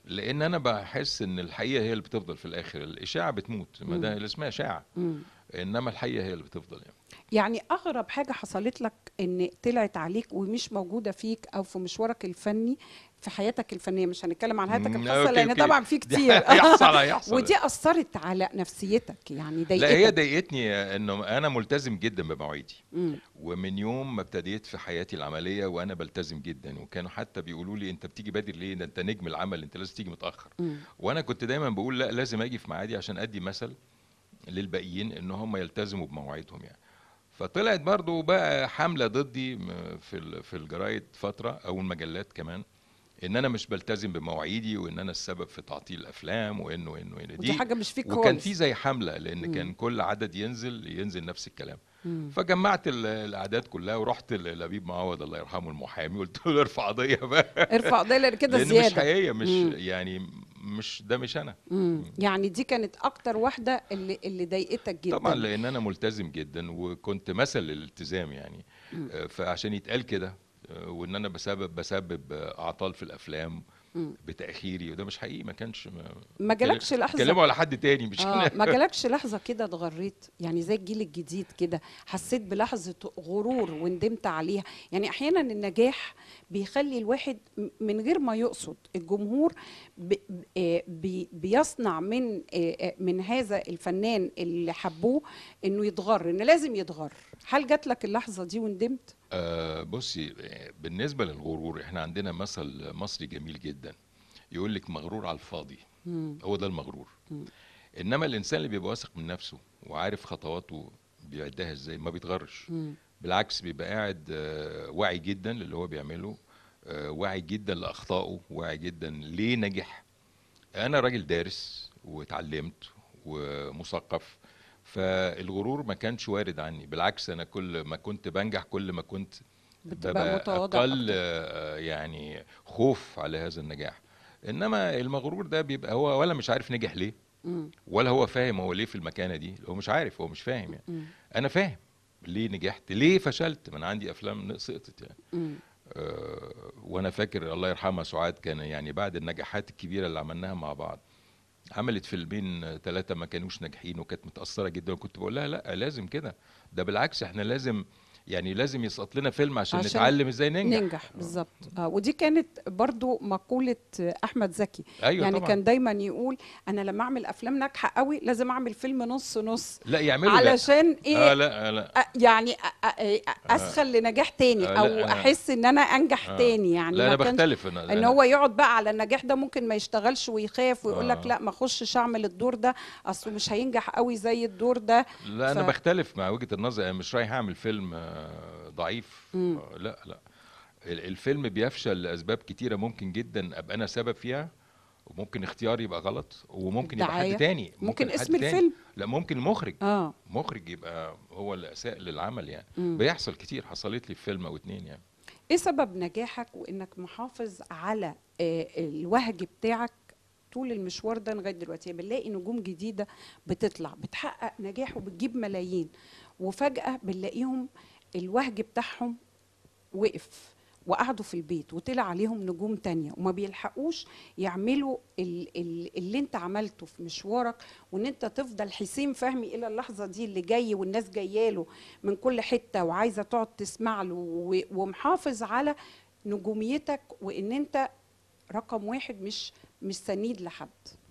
لان انا بحس ان الحقيقه هي اللي بتفضل في الاخر الاشاعه بتموت ما ده اللي اسمها اشاعه مم. انما الحقيقه هي اللي بتفضل يعني يعني اغرب حاجه حصلت لك ان طلعت عليك ومش موجوده فيك او في مشوارك الفني في حياتك الفنيه مش هنتكلم عن حياتك مم، الخاصه أوكي، لان أوكي. طبعا في دي كتير هيحصل هيحصل ودي اثرت على نفسيتك يعني لا هي ضايقتك ضايقتني انه انا ملتزم جدا بمواعيدي مم. ومن يوم ما ابتديت في حياتي العمليه وانا بلتزم جدا وكانوا حتى بيقولوا لي انت بتيجي بدري ليه ده انت نجم العمل انت لازم تيجي متاخر مم. وانا كنت دايما بقول لا لازم اجي في ميعادي عشان ادي مثل للباقيين ان هم يلتزموا بمواعيدهم يعني فطلعت برضو بقى حمله ضدي م- في ال- في الجرايد فتره او المجلات كمان ان انا مش بلتزم بمواعيدي وان انا السبب في تعطيل الافلام وانه وانه وانه ودي حاجه مش فيك وكان خالص في زي حمله لان مم. كان كل عدد ينزل ينزل نفس الكلام مم. فجمعت ال- الاعداد كلها ورحت للبيب معوض الله يرحمه المحامي قلت له ارفع قضيه بقى ارفع قضيه لان كده لان مش زياده حقيقيه مش مم. يعني مش ده مش انا مم. يعني دي كانت اكتر واحده اللي اللي ضايقتك جدا طبعا لان انا ملتزم جدا وكنت مثل للالتزام يعني مم. آه، فعشان يتقال كده آه، وان انا بسبب بسبب آه، اعطال في الافلام مم. بتاخيري وده مش حقيقي ما كانش ما ما جالكش لحظه اتكلموا على حد تاني مش اه أنا. ما جالكش لحظه كده اتغريت يعني زي الجيل الجديد كده حسيت بلحظه غرور وندمت عليها يعني احيانا النجاح بيخلي الواحد م- من غير ما يقصد الجمهور ب- ب- آه بي- بيصنع من آه، آه، من هذا الفنان اللي حبوه انه يتغر ان لازم يتغر هل جات لك اللحظه دي وندمت آه بصي آه، بالنسبه للغرور احنا عندنا مثل مصري جميل جدا يقول لك مغرور على الفاضي مم. هو ده المغرور مم. انما الانسان اللي بيبقى واثق من نفسه وعارف خطواته بيعدها ازاي ما بيتغرش مم. بالعكس بيبقى قاعد آه، واعي جدا للي هو بيعمله آه، واعي جدا لاخطائه واعي جدا ليه نجح انا راجل دارس واتعلمت ومثقف فالغرور ما كانش وارد عني بالعكس انا كل ما كنت بنجح كل ما كنت بتبقى متواضع اقل أكتر. آه، يعني خوف على هذا النجاح انما المغرور ده بيبقى هو ولا مش عارف نجح ليه مم. ولا هو فاهم هو ليه في المكانه دي هو مش عارف هو مش فاهم يعني مم. انا فاهم ليه نجحت ليه فشلت ما انا عندي افلام سقطت يعني مم. أه وانا فاكر الله يرحمها سعاد كان يعني بعد النجاحات الكبيره اللي عملناها مع بعض عملت فيلمين ثلاثه ما كانوش ناجحين وكانت متاثره جدا وكنت بقول لها لا لازم كده ده بالعكس احنا لازم يعني لازم يسقط لنا فيلم عشان, عشان نتعلم ازاي ننجح ننجح بالظبط آه ودي كانت برضو مقولة آه، أحمد زكي ايوه يعني طبعا كان دايما يقول أنا لما أعمل أفلام ناجحة قوي لازم أعمل فيلم نص نص لا يعملوا لا علشان آه إيه لا آه لا أ- يعني أ- أ- أسخن لنجاح تاني آه، أو لا، أنا- أحس إن أنا أنجح آه. تاني يعني لا ما انا كانش- بختلف انا ان أنا- هو يقعد بقى على النجاح ده ممكن ما يشتغلش ويخاف ويقول لك آه. لا ما اخشش اعمل الدور ده اصله مش هينجح قوي زي الدور ده لا انا ف- بختلف مع وجهه النظر انا مش رايح اعمل فيلم آه، ضعيف مم. آه، لا لا ال- الفيلم بيفشل لاسباب كتيره ممكن جدا ابقى انا سبب فيها وممكن اختياري يبقى غلط وممكن يبقى الدعاية. حد تاني ممكن حد اسم تاني. الفيلم لا ممكن المخرج اه مخرج يبقى هو اللي اساء للعمل يعني مم. بيحصل كتير حصلت لي في فيلم او اتنين يعني ايه سبب نجاحك وانك محافظ على آه، الوهج بتاعك طول المشوار ده لغايه دلوقتي بنلاقي نجوم جديده بتطلع بتحقق نجاح وبتجيب ملايين وفجاه بنلاقيهم الوهج بتاعهم وقف وقعدوا في البيت وطلع عليهم نجوم تانية وما بيلحقوش يعملوا ال- ال- اللي انت عملته في مشوارك وان انت تفضل حسين فهمي الى اللحظة دي اللي جاي والناس جايه له من كل حتة وعايزة تقعد تسمع له و- ومحافظ على نجوميتك وان انت رقم واحد مش مش سنيد لحد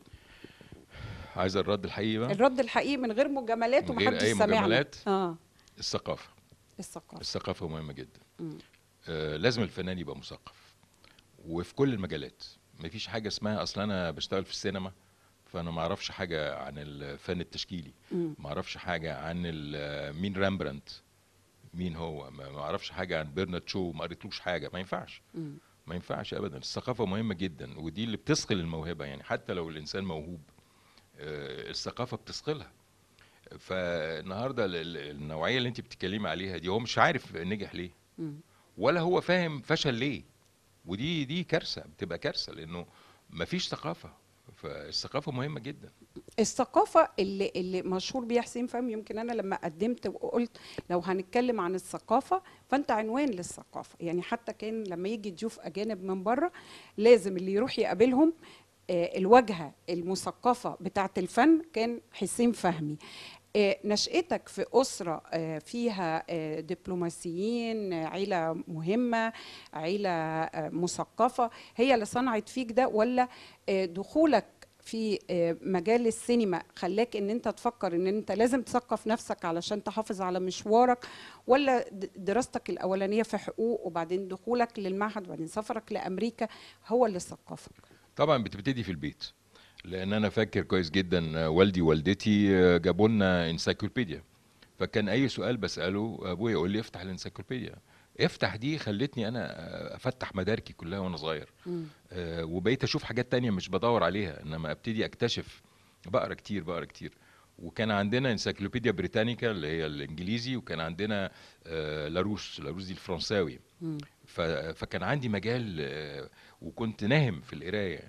عايز الرد الحقيقي بقى الرد الحقيقي من غير مجاملات من غير ومحدش أي سامعنا مجاملات. اه الثقافه الثقافة الثقافه مهمه جدا مم. آه لازم الفنان يبقى مثقف وفي كل المجالات مفيش حاجه اسمها اصل انا بشتغل في السينما فانا ما اعرفش حاجه عن الفن التشكيلي مم. ما اعرفش حاجه عن ال- مين رامبرانت مين هو ما ما اعرفش حاجه عن بيرنارد شو ما قريتلوش حاجه ما ينفعش مم. ما ينفعش ابدا الثقافه مهمه جدا ودي اللي بتثقل الموهبه يعني حتى لو الانسان موهوب آه، الثقافه بتثقلها فالنهارده ال- ال- النوعيه اللي انت بتتكلمي عليها دي هو مش عارف نجح ليه مم. ولا هو فاهم فشل ليه ودي دي كارثه بتبقى كارثه لانه مفيش ثقافه فالثقافه مهمه جدا الثقافة اللي اللي مشهور بيها حسين فهمي يمكن أنا لما قدمت وقلت لو هنتكلم عن الثقافة فأنت عنوان للثقافة يعني حتى كان لما يجي ضيوف أجانب من بره لازم اللي يروح يقابلهم آه، الواجهه المثقفه بتاعه الفن كان حسين فهمي آه، نشأتك في أسرة آه، فيها آه، دبلوماسيين آه، عيلة مهمة عيلة آه، مثقفة هي اللي صنعت فيك ده ولا آه، دخولك في آه، مجال السينما خلاك ان انت تفكر ان انت لازم تثقف نفسك علشان تحافظ على مشوارك ولا د- دراستك الاولانيه في حقوق وبعدين دخولك للمعهد وبعدين سفرك لامريكا هو اللي ثقفك طبعا بتبتدي في البيت لان انا فاكر كويس جدا والدي ووالدتي جابوا لنا انسايكلوبيديا فكان اي سؤال بساله ابويا يقول لي افتح الانسايكلوبيديا افتح دي خلتني انا افتح مداركي كلها وانا صغير آه، وبقيت اشوف حاجات تانية مش بدور عليها انما ابتدي اكتشف بقرا كتير بقرا كتير وكان عندنا انسايكلوبيديا بريتانيكا اللي هي الانجليزي وكان عندنا آه، لاروس لاروس دي الفرنساوي ف- فكان عندي مجال آه، وكنت ناهم في القرايه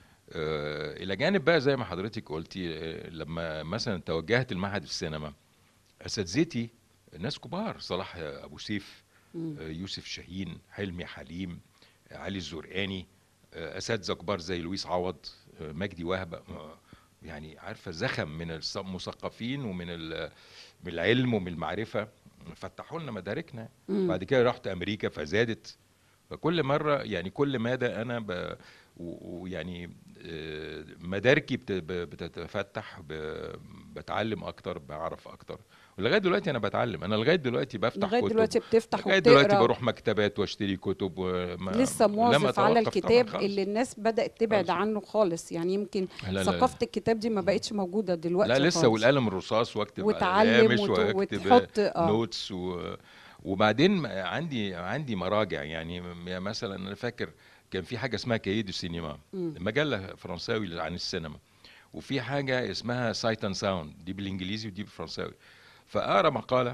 آه، الى جانب بقى زي ما حضرتك قلتي آه، لما مثلا توجهت المعهد السينما اساتذتي ناس كبار صلاح ابو سيف آه، يوسف شاهين حلمي حليم آه، علي الزرقاني آه، اساتذه كبار زي لويس عوض آه، مجدي وهبه آه، يعني عارفه زخم من الص- المثقفين ومن ال- من العلم ومن المعرفه فتحوا لنا مداركنا بعد كده رحت امريكا فزادت فكل مره يعني كل مدى انا ب... و- ويعني آه، مداركي بت- ب- بتتفتح ب- بتعلم اكتر بعرف اكتر ولغايه دلوقتي انا بتعلم انا لغايه دلوقتي بفتح لغايه كتب دلوقتي بتفتح لغايه دلوقتي وبتقرا بروح مكتبات واشتري كتب وما لسه لم مواظب على أتوقف طبعاً الكتاب خالص. اللي الناس بدأت تبعد خالص. عنه خالص يعني يمكن لا لا ثقافة الكتاب دي ما بقتش موجودة دلوقتي لا لسه خالص. والقلم الرصاص واكتب على وتعلم هامش وت- واكتب وتحط آه. نوتس و... وبعدين عندي عندي مراجع يعني م- يعني مثلا انا فاكر كان في حاجه اسمها كايد السينما مجله فرنساوي عن السينما وفي حاجه اسمها سايت اند ساوند دي بالانجليزي ودي بالفرنساوي فاقرا مقاله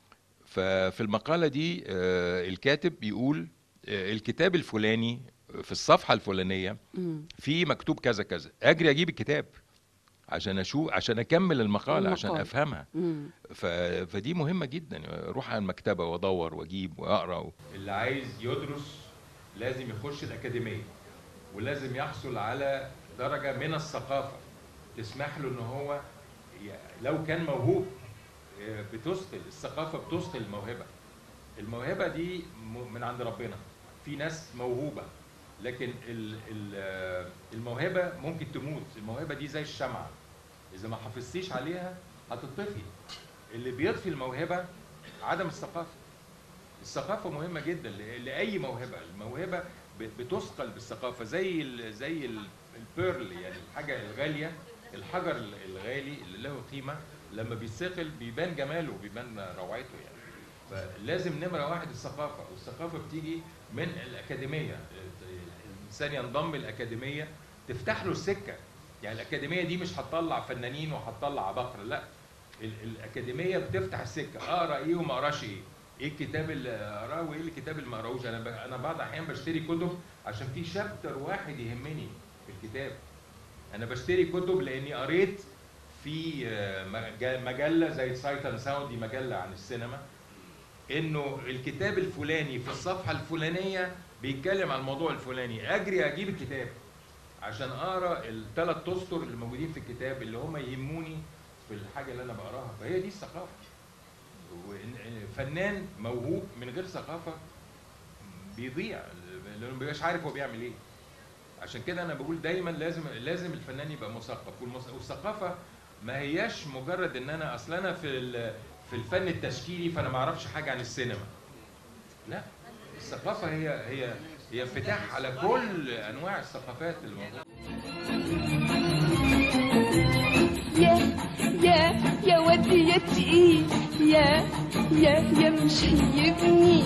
ففي المقاله دي آه، الكاتب بيقول آه، الكتاب الفلاني في الصفحه الفلانيه في مكتوب كذا كذا اجري اجيب الكتاب عشان اشوف عشان اكمل المقاله عشان المقال. افهمها مم. ف... فدي مهمه جدا اروح على المكتبه وادور واجيب واقرا و... اللي عايز يدرس لازم يخش الأكاديمية ولازم يحصل على درجة من الثقافة تسمح له إن هو ي- لو كان موهوب آه، بتثقل الثقافة بتثقل الموهبة الموهبة دي م- من عند ربنا في ناس موهوبة لكن ال- ال- آه، الموهبة ممكن تموت الموهبة دي زي الشمعة إذا ما حافظتيش عليها هتطفي اللي بيطفي الموهبة عدم الثقافة الثقافة مهمة جدا ل- لأي موهبة، الموهبة ب- بتثقل بالثقافة زي ال زي ال- البيرل يعني الحاجة الغالية الحجر ال- الغالي اللي له قيمة لما بيثقل بيبان جماله وبيبان روعته يعني. فلازم نمرة واحد الثقافة والثقافة بتيجي من الأكاديمية الإنسان ينضم الأكاديمية تفتح له السكة يعني الأكاديمية دي مش هتطلع فنانين وهتطلع عباقرة لا ال- الأكاديمية بتفتح السكة أقرأ إيه وما أقراش إيه ايه الكتاب اللي اقراه وايه الكتاب اللي ما اقراهوش انا ب... انا بعض الاحيان بشتري كتب عشان في شابتر واحد يهمني في الكتاب انا بشتري كتب لاني قريت في آه، مج- مجله زي سايت اند ساوند دي مجله عن السينما انه الكتاب الفلاني في الصفحه الفلانيه بيتكلم عن الموضوع الفلاني اجري اجيب الكتاب عشان اقرا الثلاث اسطر اللي موجودين في الكتاب اللي هم يهموني في الحاجه اللي انا بقراها فهي دي الثقافه وإن- فنان موهوب من غير ثقافه بيضيع لانه ما بيبقاش عارف هو بيعمل ايه عشان كده انا بقول دايما لازم لازم الفنان يبقى مثقف والمس- والثقافه ما هياش مجرد ان انا اصل انا في ال- في الفن التشكيلي فانا ما اعرفش حاجه عن السينما لا الثقافه هي هي هي انفتاح على كل انواع الثقافات اللي موجوده يا يا يا ودي يا تقيل يا يا يا مش هيبني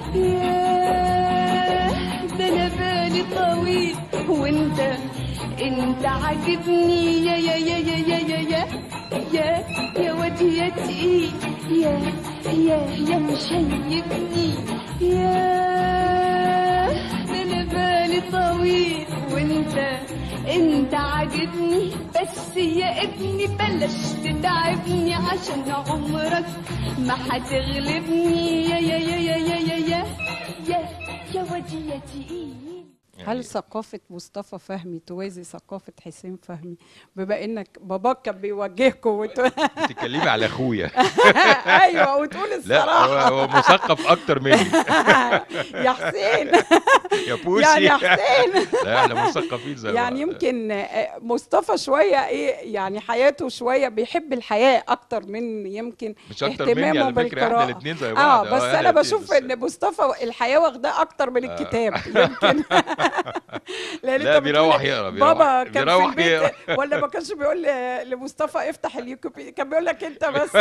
يا ده انا بالي طويل وانت انت عاجبني يا يا يا يا يا يا يا يا يا ودي يا تقيل يا يا يا مش هيبني يا ده انا بالي طويل وانت انت عاجبني بس يا ابني بلاش تتعبني عشان عمرك ما هتغلبني يا يا يا يا يا يا يا يا يا ودي يا تقيل يعني هل ثقافة مصطفى فهمي توازي ثقافة حسين فهمي بما انك باباك كان بيوجهكم وت... بتتكلمي على اخويا ايوه وتقول لا الصراحة هو, هو مثقف اكتر مني يا حسين يا بوسي يعني يا حسين لا احنا مثقفين زي يعني بعض. يمكن آه، مصطفى شوية ايه يعني حياته شوية بيحب الحياة اكتر من يمكن مش اكتر مني اهتمامه على فكره احنا بالقراءة. الاثنين زي اه بعض بس أنا انا كتير بشوف بس- ان مصطفى الحياه واخداه اكتر من الكتاب يمكن لان لا انت بيروح بتقول يقرا بيروح بابا كان بيروح في البيت يقرا ولا ما كانش بيقول ل- لمصطفى افتح اليوكيبيديا كان بيقول لك انت بس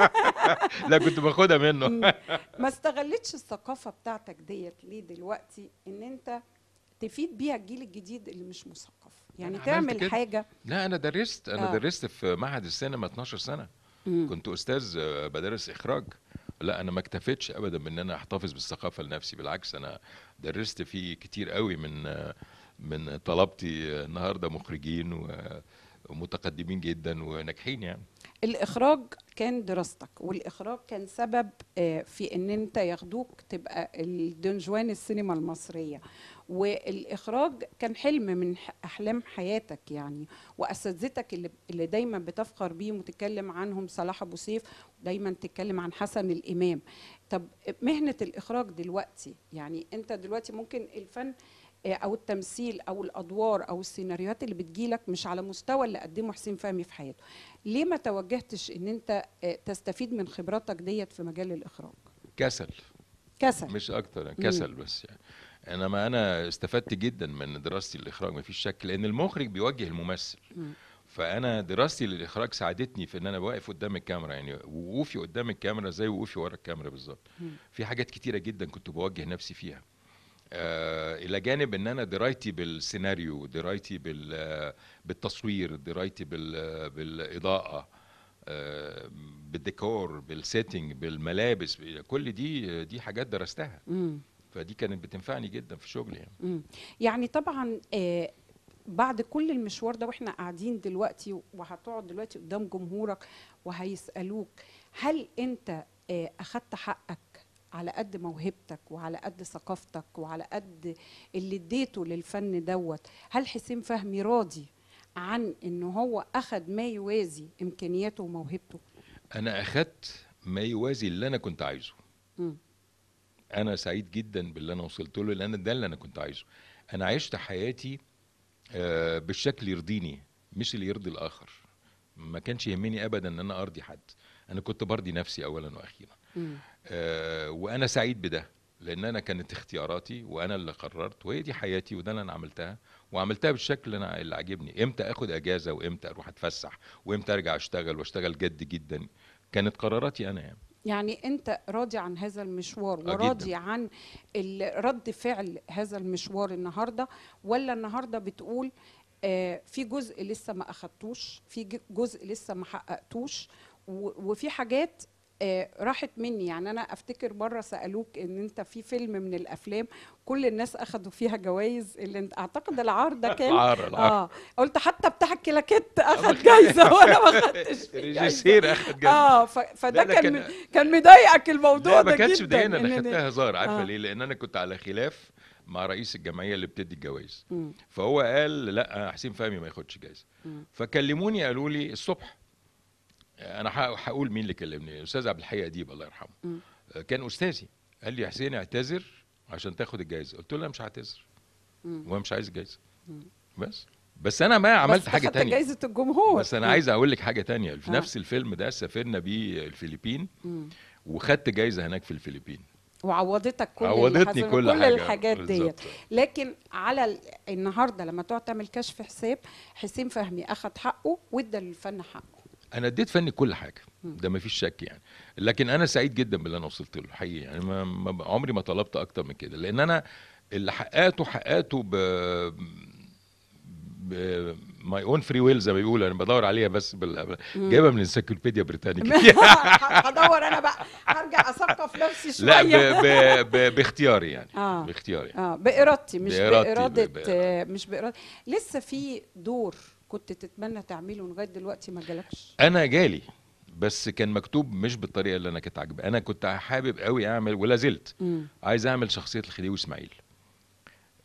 لا كنت باخدها منه ما استغلتش الثقافه بتاعتك ديت ليه دلوقتي ان انت تفيد بيها الجيل الجديد اللي مش مثقف يعني أنا عملت تعمل كده. حاجه لا انا درست انا آه. درست في معهد السينما 12 سنه مم. كنت استاذ آه، بدرس اخراج لا انا ما اكتفيتش ابدا بان انا احتفظ بالثقافه لنفسي بالعكس انا درست فيه كتير قوي من آه، من طلبتي آه، النهارده مخرجين و- ومتقدمين جدا وناجحين يعني الاخراج كان دراستك والاخراج كان سبب آه، في ان انت ياخدوك تبقى الدنجوان السينما المصريه والاخراج كان حلم من ح- احلام حياتك يعني واساتذتك اللي اللي دايما بتفخر بيهم وتتكلم عنهم صلاح ابو سيف دايما تتكلم عن حسن الامام طب مهنه الاخراج دلوقتي يعني انت دلوقتي ممكن الفن آه، او التمثيل او الادوار او السيناريوهات اللي بتجيلك مش على مستوى اللي قدمه حسين فهمي في حياته ليه ما توجهتش ان انت آه، تستفيد من خبراتك ديت في مجال الاخراج كسل كسل مش اكتر كسل بس يعني انما انا استفدت جدا من دراستي للاخراج ما فيش شك لان المخرج بيوجه الممثل مم. فانا دراستي للاخراج ساعدتني في ان انا واقف قدام الكاميرا يعني وقوفي قدام الكاميرا زي وقوفي ورا الكاميرا بالظبط مم. في حاجات كتيره جدا كنت بوجه نفسي فيها آه الى جانب ان انا درايتي بالسيناريو درايتي بال آه، بالتصوير درايتي بال آه، بالاضاءه آه، بالديكور بالسيتنج بالملابس كل دي دي حاجات درستها مم. فدي كانت بتنفعني جدا في شغلي يعني. مم. يعني طبعا آه، بعد كل المشوار ده واحنا قاعدين دلوقتي وهتقعد دلوقتي قدام جمهورك وهيسألوك هل انت آه، اخدت حقك على قد موهبتك وعلى قد ثقافتك وعلى قد اللي اديته للفن دوت هل حسين فهمي راضي عن ان هو اخد ما يوازي امكانياته وموهبته انا اخدت ما يوازي اللي انا كنت عايزه مم. انا سعيد جدا باللي انا وصلت له لان ده اللي انا كنت عايزه انا عشت حياتي آه، بالشكل يرضيني مش اللي يرضي الاخر ما كانش يهمني ابدا ان انا ارضي حد انا كنت برضي نفسي اولا واخيرا مم. آه، وانا سعيد بده لان انا كانت اختياراتي وانا اللي قررت وهي دي حياتي وده اللي انا عملتها وعملتها بالشكل اللي انا اللي عاجبني امتى اخد اجازه وامتى اروح اتفسح وامتى ارجع اشتغل واشتغل جد جدا كانت قراراتي انا يعني يعني انت راضي عن هذا المشوار جداً. وراضي عن ال- رد فعل هذا المشوار النهارده ولا النهارده بتقول آه في جزء لسه ما اخدتوش في ج- جزء لسه ما حققتوش و- وفي حاجات آه راحت مني يعني انا افتكر مره سالوك ان انت في فيلم من الافلام كل الناس اخدوا فيها جوائز اللي انت اعتقد العار ده كان العار العار اه قلت حتى بتاع الكلاكيت اخد جايزه وانا ما خدتش فيه جايزة. ريجيسير اخد جد اه ف... فده لا، ده كان كان- كان مضايقك الموضوع لا ده ما كانش جدا مضايقني انا إن- خدتها هزار عارفه آه. ليه لان انا كنت على خلاف مع رئيس الجمعيه اللي بتدي الجوائز مم. فهو قال لا حسين فهمي ما ياخدش جايزه مم. فكلموني قالوا لي الصبح انا ح- هقول مين اللي كلمني الاستاذ عبد الحي اديب الله يرحمه مم. كان استاذي قال لي يا حسين اعتذر عشان تاخد الجايزه قلت له لا مش هعتذر مم. وانا مش عايز الجايزه مم. بس بس انا ما عملت بس حاجه أخدت تانية جايزه الجمهور بس انا مم. عايز اقول لك حاجه تانية في آه. نفس الفيلم ده سافرنا بيه الفلبين مم. وخدت جايزه هناك في الفلبين وعوضتك كل عوضتني الحاجات- كل كل حاجة. الحاجات ديت بالظبط. لكن على ال- النهارده لما تقعد تعمل كشف حساب حسين فهمي اخد حقه وادى للفن حقه انا اديت فني كل حاجه مم. ده ما فيش شك يعني لكن انا سعيد جدا باللي انا وصلت له حقيقي يعني ما ما عمري ما طلبت اكتر من كده لان انا اللي حققته حققته ب ماي اون فري ويل زي ما بيقولوا انا بدور عليها بس بال... مم. جايبها من الانسيكلوبيديا بريتانيكا هدور انا بقى هرجع اثقف نفسي شويه لا ب... ب... ب... باختياري يعني آه. باختياري اه بارادتي مش بإرادتي، بإرادة ب- آه مش بإرادة لسه في دور كنت تتمنى تعمله لغايه دلوقتي ما جالكش انا جالي بس كان مكتوب مش بالطريقه اللي انا كنت عاجباني انا كنت حابب قوي اعمل ولا زلت مم. عايز اعمل شخصيه الخديوي اسماعيل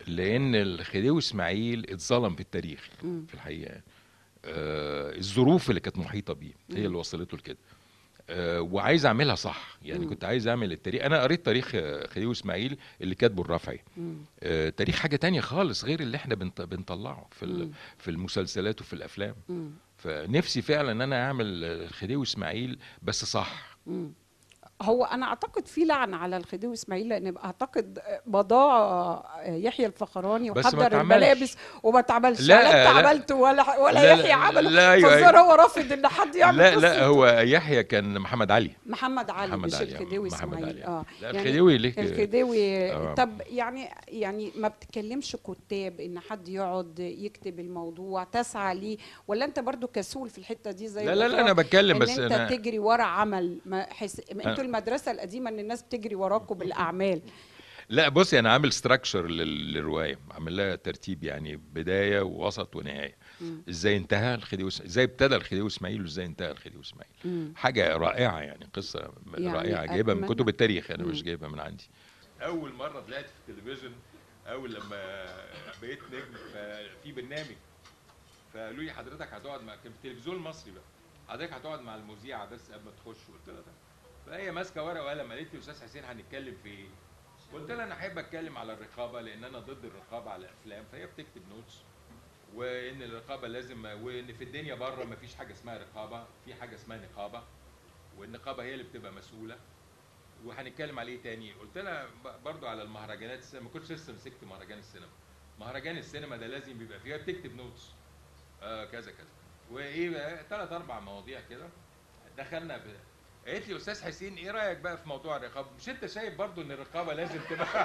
لان الخديوي اسماعيل اتظلم في التاريخ مم. في الحقيقه آه الظروف اللي كانت محيطه بيه هي اللي وصلته لكده آه وعايز اعملها صح يعني مم. كنت عايز اعمل التاريخ انا قريت تاريخ آه، خديوي اسماعيل اللي كاتبه الرافعي مم. آه تاريخ حاجه تانية خالص غير اللي احنا بنط- بنطلعه في ال- مم. في المسلسلات وفي الافلام مم. فنفسي فعلا ان انا اعمل آه، خديوي اسماعيل بس صح مم. هو انا اعتقد في لعنه على الخديوي اسماعيل لان اعتقد بضاع يحيى الفخراني بس ما وحضر اتعملش. الملابس وما اتعملش لا، لا انت لا. عملته ولا ولا لا، يحيى عمله لا، أيوة، فالظاهر أيوة. هو رافض ان حد يعمل لا قصة لا هو يحيى كان محمد علي محمد علي محمد مش علي، الخديوي محمد اسماعيل علي. اه لا يعني الخديوي ليه الخديوي آه. طب يعني يعني ما بتكلمش كتاب ان حد يقعد يكتب الموضوع تسعى ليه ولا انت برضو كسول في الحته دي زي لا لا لا الأخرى؟ انا بتكلم ان بس انت انا تجري ورا عمل ما حس... أنا- انتوا المدرسه القديمه ان الناس بتجري وراكم بالاعمال لا بصي انا عامل ستراكشر للروايه عامل لها ترتيب يعني بدايه ووسط ونهايه مم. ازاي انتهى الخديوي إس- ازاي ابتدى الخديوي اسماعيل وازاي انتهى الخديوي اسماعيل مم. حاجه رائعه يعني قصه يعني رائعه جايبها من أتمنى- كتب التاريخ انا مش مم. جايبها من عندي اول مره طلعت في التلفزيون اول لما بقيت نجم في برنامج فقالوا لي حضرتك هتقعد مع كان في التلفزيون المصري بقى حضرتك هتقعد مع المذيعه بس قبل ما تخش قلت لها ده فهي ماسكه ورقه وقلم قالت لي استاذ حسين هنتكلم في ايه؟ قلت لها انا احب اتكلم على الرقابه لان انا ضد الرقابه على الافلام فهي بتكتب نوتس وان الرقابه لازم وان في الدنيا بره مفيش حاجه اسمها رقابه في حاجه اسمها نقابه والنقابه هي اللي بتبقى مسؤوله وهنتكلم على ايه تاني قلت لها ب- برضو على المهرجانات السينما ما كنتش لسه مسكت مهرجان السينما مهرجان السينما ده لازم بيبقى فيها بتكتب نوتس آه كذا كذا وايه بقى ثلاث اربع مواضيع كده دخلنا ب... قالت لي استاذ حسين ايه رايك بقى في موضوع الرقابه مش انت شايف برضو ان الرقابه لازم تبقى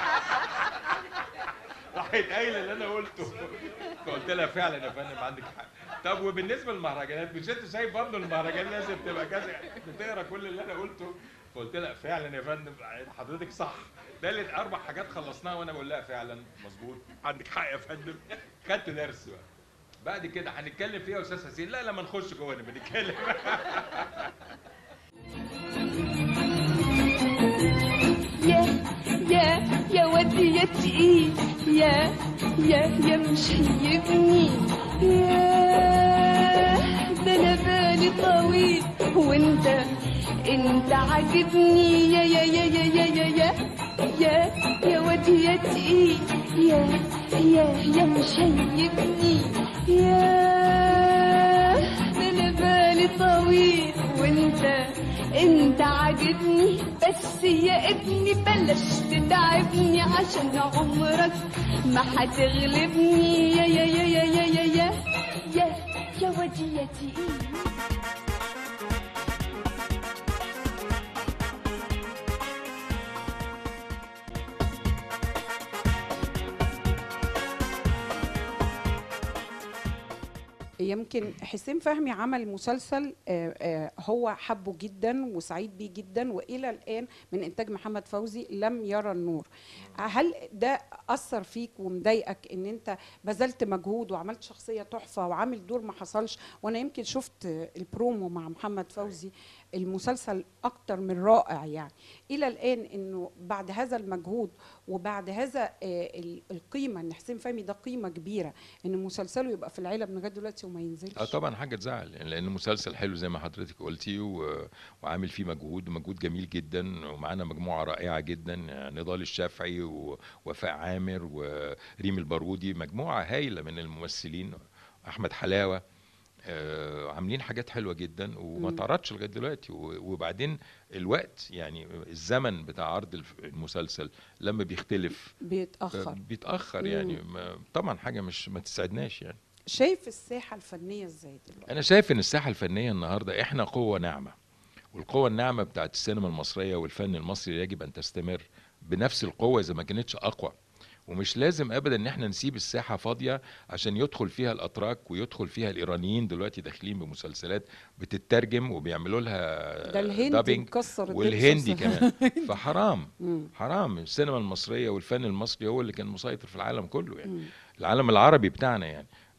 راحت قايله اللي انا قلته فقلت لها فعلا يا فندم عندك حق طب وبالنسبه للمهرجانات مش انت شايف برضه المهرجان لازم تبقى كذا بتقرا كل اللي انا قلته فقلت لها فعلا يا فندم حضرتك صح ده اللي اربع حاجات خلصناها وانا بقول لها فعلا مظبوط عندك حق يا فندم خدت درس بقى بعد كده هنتكلم فيها يا استاذ حسين لا لما نخش جوه نبقى نتكلم يا يا يا ودي يا تقيل يا يا يا مشيبني يا ده انا بالي طويل وانت انت عاجبني يا يا يا يا يا يا يا يا يا ودي يا تقيل يا يا يا مشيبني يا ده انا بالي طويل وانت انت عاجبني بس يا ابني بلاش تتعبني عشان عمرك ما هتغلبني يا يا يا يا يا يا يا يا يا وديتي يمكن حسين فهمي عمل مسلسل آه، آه، هو حبه جدا وسعيد بيه جدا والى الان من انتاج محمد فوزي لم يرى النور هل ده اثر فيك ومضايقك ان انت بذلت مجهود وعملت شخصيه تحفه وعامل دور ما حصلش وانا يمكن شفت البرومو مع محمد فوزي المسلسل اكتر من رائع يعني الى الان انه بعد هذا المجهود وبعد هذا آه، ال- القيمه ان حسين فهمي ده قيمه كبيره ان مسلسله يبقى في العلب لغايه دلوقتي وما ينزلش اه طبعا حاجه تزعل يعني لان مسلسل حلو زي ما حضرتك قلتي و... وعامل فيه مجهود ومجهود جميل جدا ومعانا مجموعه رائعه جدا نضال الشافعي ووفاء عامر وريم البارودي مجموعه هايله من الممثلين احمد حلاوه آه عاملين حاجات حلوه جدا وما مم. اتعرضش لغايه دلوقتي و- وبعدين الوقت يعني الزمن بتاع عرض الف- المسلسل لما بيختلف آه، بيتاخر بيتاخر مم. يعني ما طبعا حاجه مش ما تسعدناش يعني شايف الساحه الفنيه ازاي دلوقتي انا شايف ان الساحه الفنيه النهارده احنا قوه ناعمه والقوه الناعمه بتاعت السينما المصريه والفن المصري يجب ان تستمر بنفس القوه اذا ما كانتش اقوى ومش لازم ابدا ان احنا نسيب الساحه فاضيه عشان يدخل فيها الاتراك ويدخل فيها الايرانيين دلوقتي داخلين بمسلسلات بتترجم وبيعملوا لها ده الهندي دابينج مكسر الدنيا والهندي مسلسل. كمان فحرام مم. حرام السينما المصريه والفن المصري هو اللي كان مسيطر في العالم كله يعني مم. العالم العربي بتاعنا يعني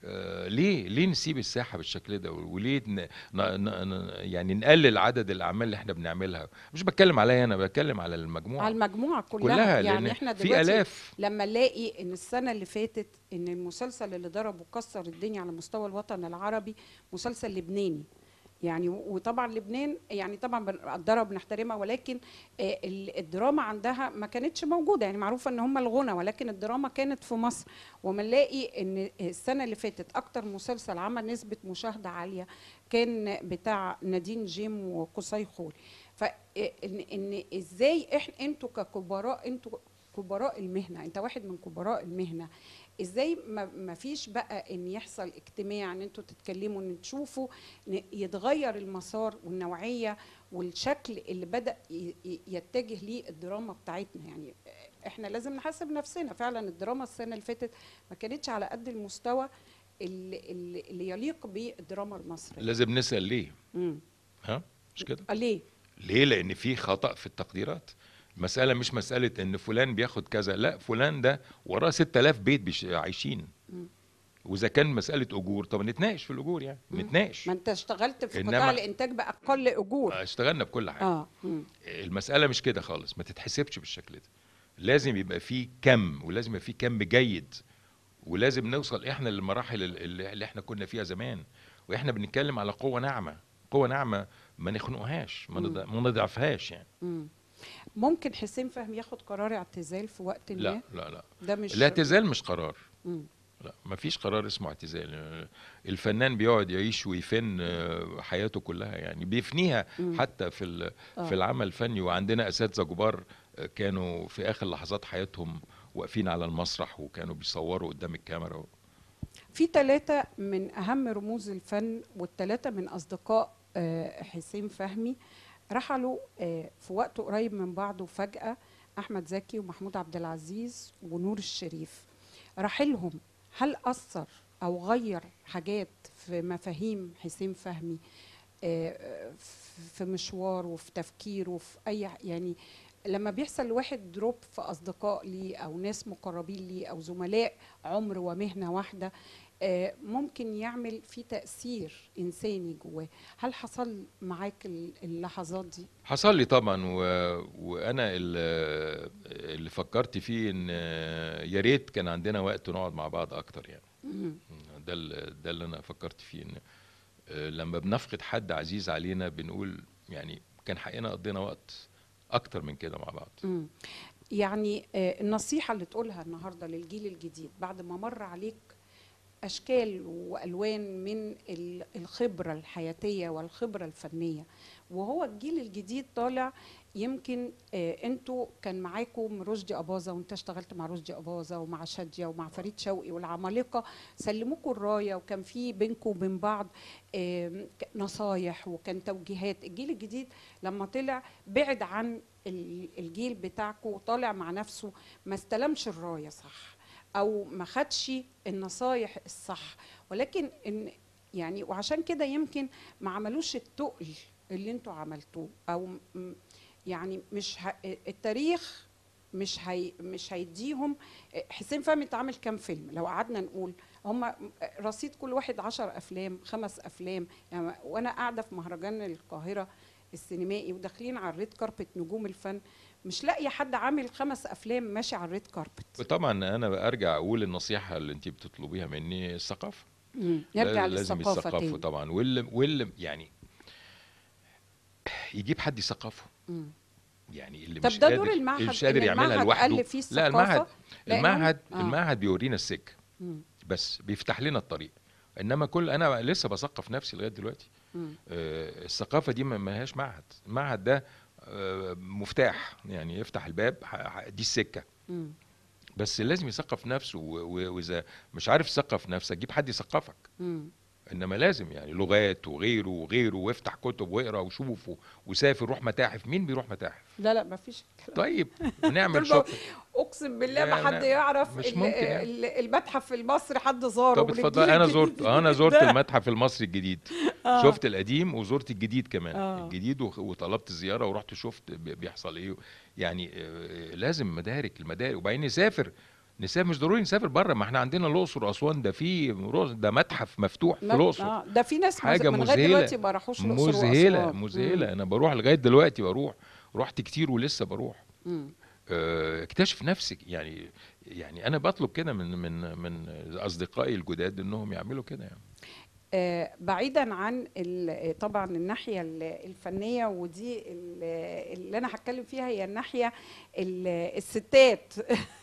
آه ليه ليه نسيب الساحه بالشكل ده وليه ن... ن... ن... ن... يعني نقلل عدد الاعمال اللي احنا بنعملها مش بتكلم عليا انا بتكلم على المجموعه على المجموعه كلها, كلها يعني لان احنا في دلوقتي الاف لما نلاقي ان السنه اللي فاتت ان المسلسل اللي ضرب وكسر الدنيا على مستوى الوطن العربي مسلسل لبناني يعني و- وطبعا لبنان يعني طبعا بنقدرها وبنحترمها ولكن آه، ال- الدراما عندها ما كانتش موجوده يعني معروفه ان هم الغنى ولكن الدراما كانت في مصر وما نلاقي ان السنه اللي فاتت اكتر مسلسل عمل نسبه مشاهده عاليه كان بتاع نادين جيم وقصي خول فان ان ازاي احنا انتوا ككبراء انتوا كبراء المهنه انت واحد من كبراء المهنه ازاي ما ما فيش بقى ان يحصل اجتماع ان انتوا تتكلموا ان تشوفوا ان يتغير المسار والنوعيه والشكل اللي بدا ي- ي- يتجه ليه الدراما بتاعتنا يعني احنا لازم نحاسب نفسنا فعلا الدراما السنه اللي فاتت ما كانتش على قد المستوى اللي, اللي اللي يليق بالدراما المصريه لازم نسال ليه امم ها مش كده ليه ليه لان في خطا في التقديرات المساله مش مساله ان فلان بياخد كذا لا فلان ده وراه 6000 بيت بيش- عايشين مم. واذا كان مساله اجور طب نتناقش في الاجور يعني مم. نتناقش ما انت اشتغلت في إنما- قطاع الانتاج باقل اجور اشتغلنا بكل حاجه اه مم. المساله مش كده خالص ما تتحسبش بالشكل ده لازم يبقى في كم ولازم يبقى في كم جيد ولازم نوصل احنا للمراحل اللي اللي احنا كنا فيها زمان واحنا بنتكلم على قوه ناعمه قوه ناعمه ما نخنقهاش ما نض- ما نضعفهاش يعني مم. ممكن حسين فهمي ياخد قرار اعتزال في وقت ما لا لا لا ده مش الاعتزال مش قرار مم. لا ما فيش قرار اسمه اعتزال الفنان بيقعد يعيش ويفن آه، حياته كلها يعني بيفنيها مم. حتى في ال- آه. في العمل الفني وعندنا اساتذه كبار آه، كانوا في اخر لحظات حياتهم واقفين على المسرح وكانوا بيصوروا قدام الكاميرا في ثلاثة من أهم رموز الفن والثلاثة من أصدقاء آه، حسين فهمي رحلوا آه، في وقت قريب من بعض وفجأة أحمد زكي ومحمود عبد العزيز ونور الشريف رحلهم هل أثر أو غير حاجات في مفاهيم حسين فهمي آه، في مشواره وفي تفكيره وفي أي يعني لما بيحصل لواحد دروب في أصدقاء ليه أو ناس مقربين ليه أو زملاء عمر ومهنة واحدة آه، ممكن يعمل في تأثير إنساني جواه هل حصل معاك ال- اللحظات دي؟ حصل لي طبعا و... وانا اللي... اللي فكرت فيه ان آه، يا ريت كان عندنا وقت نقعد مع بعض اكتر يعني مم. ده ال- ده اللي انا فكرت فيه ان آه، لما بنفقد حد عزيز علينا بنقول يعني كان حقنا قضينا وقت اكتر من كده مع بعض مم. يعني آه، النصيحة اللي تقولها النهاردة للجيل الجديد بعد ما مر عليك أشكال وألوان من ال- الخبرة الحياتية والخبرة الفنية وهو الجيل الجديد طالع يمكن آه، انتوا كان معاكم رشدي أباظة وانت اشتغلت مع رشدي أباظة ومع شادية ومع فريد شوقي والعمالقة سلموكوا الراية وكان في بينكم وبين بعض آم، ك- نصايح وكان توجيهات الجيل الجديد لما طلع بعد عن ال- الجيل بتاعكم وطالع مع نفسه ما استلمش الرايه صح او ما خدش النصايح الصح ولكن ان يعني وعشان كده يمكن ما عملوش التقل اللي انتوا عملتوه او م- يعني مش ه... التاريخ مش هي مش هيديهم حسين فهمي اتعمل كام فيلم لو قعدنا نقول هم رصيد كل واحد عشر افلام خمس افلام يعني وانا قاعده في مهرجان القاهره السينمائي وداخلين على الريد كاربت نجوم الفن مش لاقيه حد عامل خمس افلام ماشي على الريد كاربت طبعا انا برجع اقول النصيحه اللي انت بتطلبيها مني الثقافه مم. نرجع لازم للثقافه يثقفوا تاني طبعا واللي واللي يعني يجيب حد يثقفه مم. يعني اللي طب مش ده قادر دور المعهد اللي مش قادر إن يعملها المعهد لوحده قل فيه لا الثقافة المعهد لأنهم- المعهد آه. المعهد بيورينا السكه مم. بس بيفتح لنا الطريق انما كل انا لسه بثقف نفسي لغايه دلوقتي مم. آه، الثقافه دي ما ما هياش معهد المعهد ده آه، مفتاح يعني يفتح الباب ح- ح- دي السكه مم. بس لازم يثقف نفسه و- و- واذا مش عارف تثقف نفسك جيب حد يثقفك مم. انما لازم يعني لغات وغيره وغيره وافتح كتب واقرا وشوف و- وسافر روح متاحف مين بيروح متاحف لا لا ما فيش الكلام طيب نعمل دول شوب اقسم بالله ما لا، حد لا، يعرف مش ال- ممكن يعني. ال- المتحف المصري حد زاره طب والجيل اتفضل انا الجديد زرت انا زرت ده. المتحف المصري الجديد آه. شفت القديم وزرت الجديد كمان آه. الجديد وخ- وطلبت الزياره ورحت شفت بي- بيحصل ايه يعني آه، لازم مدارك المدارك وبعدين نسافر نسافر مش ضروري نسافر بره ما احنا عندنا الاقصر واسوان ده في ده متحف مفتوح في ما- الاقصر آه، ده في ناس حاجة من لغايه مذهلة. دلوقتي ما راحوش الاقصر مذهله وأسوان. مذهله انا بروح لغايه دلوقتي بروح رحت كتير ولسه بروح مم. آه، اكتشف نفسك يعني يعني انا بطلب كده من من من اصدقائي الجداد انهم يعملوا كده يعني آه، بعيدا عن ال- طبعا الناحيه ال- الفنيه ودي ال- اللي انا هتكلم فيها هي الناحيه ال- الستات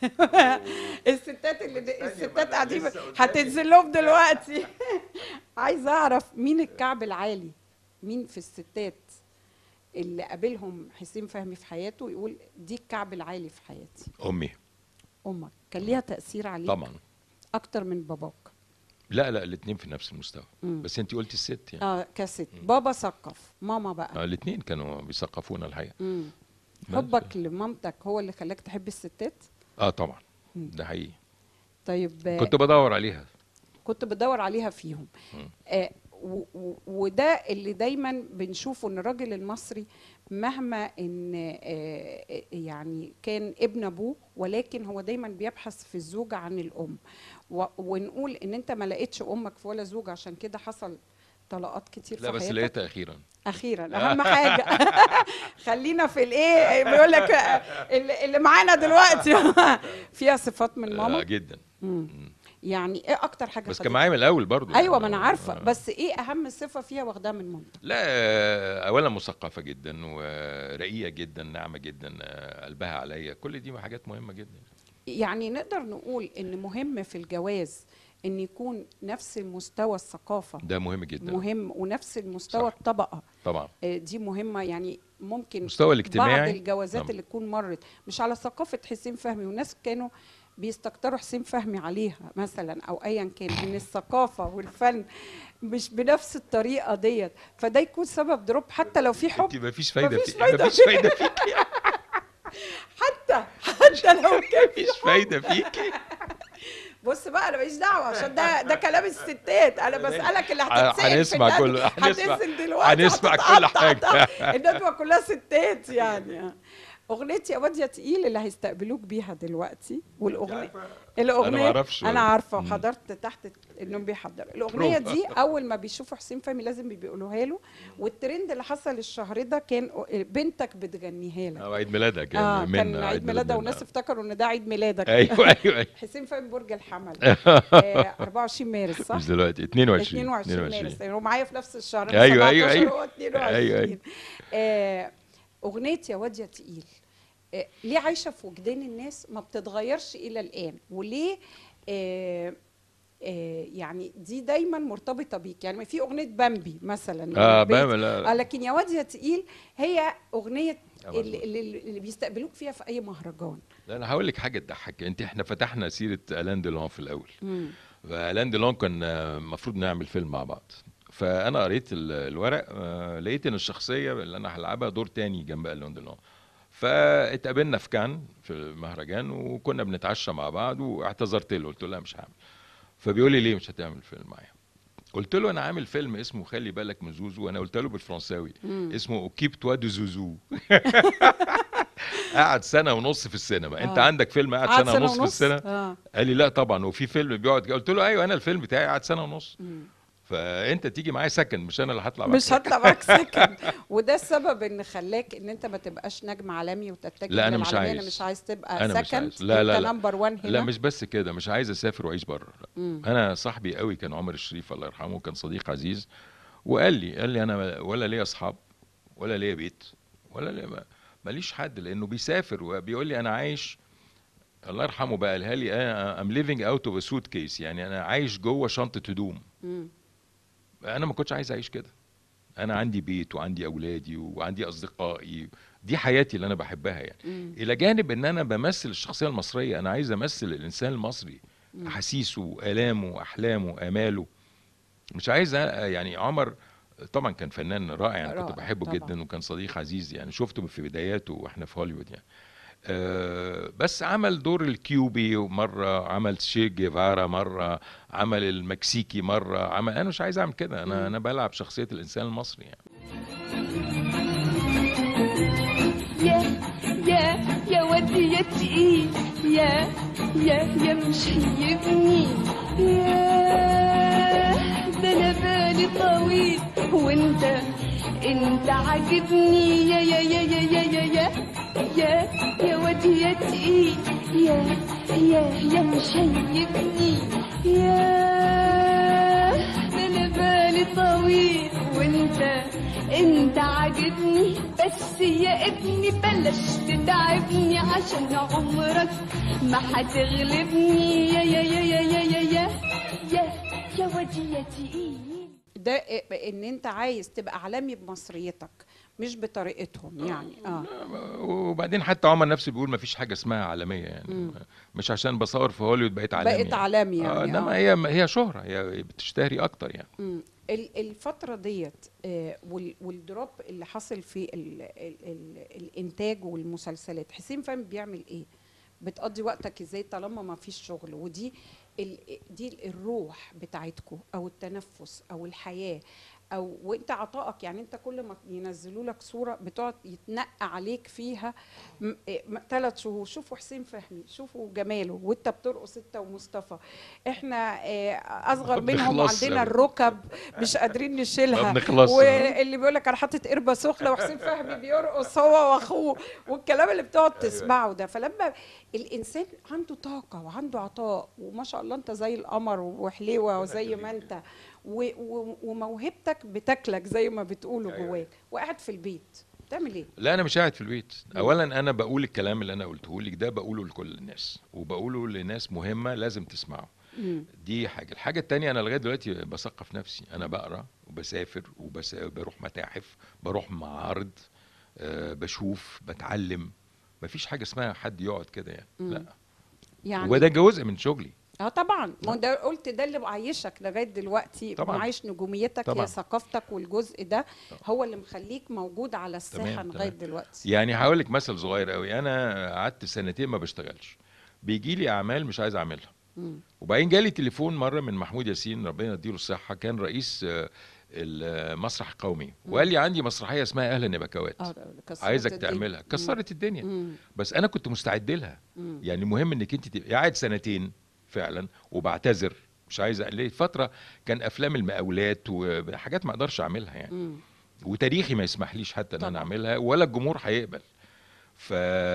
الستات اللي الستات قاعدين هتنزل لهم دلوقتي عايزه اعرف مين الكعب العالي مين في الستات اللي قابلهم حسين فهمي في حياته يقول دي الكعب العالي في حياتي امي امك كان ليها تاثير عليك طبعا اكتر من باباك لا لا الاثنين في نفس المستوى مم. بس انت قلتي الست يعني اه كست بابا ثقف ماما بقى آه الاثنين كانوا بيثقفونا الحقيقه مم. بس. حبك لمامتك هو اللي خلاك تحب الستات اه طبعا ده حقيقي طيب آه، كنت بدور عليها كنت بدور عليها فيهم مم. آه و- و- وده اللي دايما بنشوفه ان الراجل المصري مهما ان آه يعني كان ابن ابوه ولكن هو دايما بيبحث في الزوجه عن الام و- ونقول ان انت ما لقيتش امك في ولا زوج عشان كده حصل طلاقات كتير لا في بس حياتك لقيتها اخيرا اخيرا اهم حاجه خلينا في الايه بيقول لك اللي اللي معانا دلوقتي فيها صفات من آه ماما جدا مم. يعني ايه اكتر حاجه بس خدتك؟ كان معايا من الاول برضو ايوه ما انا يعني. عارفه آه. بس ايه اهم صفه فيها واخداها من مامتك لا آه، اولا مثقفه جدا ورقيقه جدا ناعمه جدا آه، قلبها عليا كل دي حاجات مهمه جدا يعني نقدر نقول ان مهم في الجواز ان يكون نفس المستوى الثقافه ده مهم جدا مهم ونفس المستوى صح. الطبقه طبعا آه، دي مهمه يعني ممكن المستوى الاجتماعي بعض الجوازات طبعا. اللي تكون مرت مش على ثقافه حسين فهمي والناس كانوا بيستكتروا حسين فهمي عليها مثلا او ايا كان ان الثقافه والفن مش بنفس الطريقه ديت فده يكون سبب دروب حتى لو في حب انت مفيش فايده مفيش في فايدة مفيش فايده فيك حتى حتى لو كان في مفيش فايده فيك بص بقى انا ماليش دعوه عشان ده ده كلام الستات انا بسالك اللي هتتسال في هنسمع الندوة. كله هنسمع هتنزل دلوقتي هنسمع كل هتتقطع. حاجه الندوه كلها ستات يعني اغنيه يا واد يا تقيل اللي هيستقبلوك بيها دلوقتي والاغنيه الاغنيه أنا ما أعرفش. انا عارفه مم. وحضرت تحت انهم بيحضروا الاغنيه دي اول ما بيشوفوا حسين فهمي لازم بيقولوها له والترند اللي حصل الشهر ده كان بنتك بتغنيها لك آه، عيد ميلادها كان اه من كان عيد ميلادها منى. والناس افتكروا ان ده عيد ميلادك ايوه ايوه ايوه حسين فهمي برج الحمل آه 24 مارس صح؟ مش دلوقتي 22 22 مارس لانه معايا في نفس الشهر أيوة، أيوة، 17 أيوة. هو 22 أيوة، أيوة. آه اغنيه يا واد يا تقيل آه ليه عايشه في وجدان الناس ما بتتغيرش الى الان وليه آه آه يعني دي دايما مرتبطه بيك يعني في اغنيه بامبي مثلا اه البيت. بام لا آه لكن يا واد يا تقيل هي اغنيه آه، اللي, اللي, اللي بيستقبلوك فيها في اي مهرجان لا انا هقول لك حاجه تضحك انت احنا فتحنا سيره الان ديلون في الاول مم. فالان ديلون كان المفروض نعمل فيلم مع بعض فانا قريت ال- الورق آه، لقيت ان الشخصيه اللي انا هلعبها دور تاني جنب الان ديلون فاتقابلنا في كان في المهرجان وكنا بنتعشى مع بعض واعتذرت له قلت له لا مش هعمل فبيقول لي ليه مش هتعمل فيلم معايا قلت له انا عامل فيلم اسمه خلي بالك من زوزو وانا قلت له بالفرنساوي اسمه اوكيب توا دو زوزو قعد سنه ونص في السينما انت آه. عندك فيلم قعد قعد سنه ونص في السينما اه قال لي لا طبعا وفي فيلم بيقعد قلت له ايوه انا الفيلم بتاعي قعد سنه ونص مم. فانت تيجي معايا سكن مش انا اللي هطلع معاك مش هطلع معاك سكن وده السبب ان خلاك ان انت ما تبقاش نجم عالمي وتتجه لا، أنا مش للعالمية. عايز. انا مش عايز تبقى أنا مش سكن عايز. لا، لا، انت لا. نمبر 1 هنا لا مش بس كده مش عايز اسافر واعيش بره لا. مم. انا صاحبي قوي كان عمر الشريف الله يرحمه كان صديق عزيز وقال لي قال لي انا ولا ليا اصحاب ولا ليا بيت ولا ليا ما- ماليش حد لانه بيسافر وبيقول لي انا عايش الله يرحمه بقى قالها لي ام ليفينج اوت اوف سوت كيس يعني انا عايش جوه شنطه هدوم مم. انا ما كنتش عايز اعيش كده انا عندي بيت وعندي اولادي وعندي اصدقائي دي حياتي اللي انا بحبها يعني مم. الى جانب ان انا بمثل الشخصيه المصريه انا عايز امثل الانسان المصري احاسيسه الامه احلامه اماله مش عايز أ- يعني عمر طبعا كان فنان رائع يعني رائع، كنت بحبه طبعاً. جدا وكان صديق عزيز يعني شفته في بداياته واحنا في هوليوود يعني أه بس عمل دور الكيوبي مرة عمل شي جيفارا مرة عمل المكسيكي مرة عمل أنا مش عايز أعمل كده أنا أنا بلعب شخصية الإنسان المصري يعني يا يا يا ودي يا تقيل يا يا يا مشيبني يا ده انا بالي طويل وانت انت عاجبني يا يا يا يا يا يا يا يا يا واد يا تقيل يا يا يا مشيبني يا ده انا بالي طويل وانت انت عاجبني بس يا ابني بلاش تتعبني عشان عمرك ما هتغلبني يا يا يا يا يا يا يا يا يا ودي يا تقيل ده ان انت عايز تبقى عالمي بمصريتك مش بطريقتهم يعني اه وبعدين حتى عمر نفسه بيقول ما فيش حاجه اسمها عالميه يعني مش عشان بصور في هوليوود بقيت عالمي بقيت عالمي يعني آه انما آه. هي هي شهره هي بتشتهري اكتر يعني مم. ال- الفترة ديت آه، وال- والدروب اللي حصل في ال ال ال الإنتاج والمسلسلات حسين فهمي بيعمل إيه؟ بتقضي وقتك إزاي طالما ما فيش شغل ودي ال دي الروح بتاعتكم أو التنفس أو الحياة أو وأنت عطائك يعني أنت كل ما ينزلوا لك صورة بتقعد يتنقى عليك فيها ثلاث شهور شوفوا حسين فهمي شوفوا جماله وأنت بترقص أنت ومصطفى إحنا آه، أصغر ما منهم بنخلصش وعندنا أبدا. الركب مش قادرين نشيلها ما بنخلصش. واللي بيقول لك انا حاطط قربه سخنه وحسين فهمي بيرقص هو واخوه والكلام اللي بتقعد تسمعه ده فلما الانسان عنده طاقه وعنده عطاء وما شاء الله انت زي القمر وحليوه وزي ما انت و- و- وموهبتك بتاكلك زي ما بتقولوا جواك وقاعد في البيت بتعمل ايه؟ لا انا مش قاعد في البيت اولا انا بقول الكلام اللي انا قلته لك ده بقوله لكل الناس وبقوله لناس مهمه لازم تسمعه مم. دي حاجه الحاجه التانية انا لغايه دلوقتي بثقف نفسي انا بقرا وبسافر وبروح متاحف بروح معارض أه بشوف بتعلم مفيش حاجه اسمها حد يقعد كده يعني لا يعني وده جزء من شغلي اه طبعا ما هو ده قلت ده اللي معيشك لغايه دلوقتي طبعاً. معيش نجوميتك طبعاً. هي ثقافتك والجزء ده هو اللي مخليك موجود على الساحه تمام، لغايه تمام. دلوقتي يعني هقول لك مثل صغير قوي انا قعدت سنتين ما بشتغلش بيجي لي اعمال مش عايز اعملها مم. وبعدين جالي تليفون مره من محمود ياسين ربنا يديله الصحه كان رئيس آه، المسرح القومي وقال لي عندي مسرحيه اسمها اهلا يا بكوات اه كسرت عايزك الدنيا. تعملها كسرت الدنيا مم. بس انا كنت مستعد لها مم. يعني مهم انك انت تبقي قاعد سنتين فعلا وبعتذر مش عايز ليه فتره كان افلام المقاولات وحاجات ما اقدرش اعملها يعني مم. وتاريخي ما يسمحليش حتى ان انا طبعاً. اعملها ولا الجمهور هيقبل ف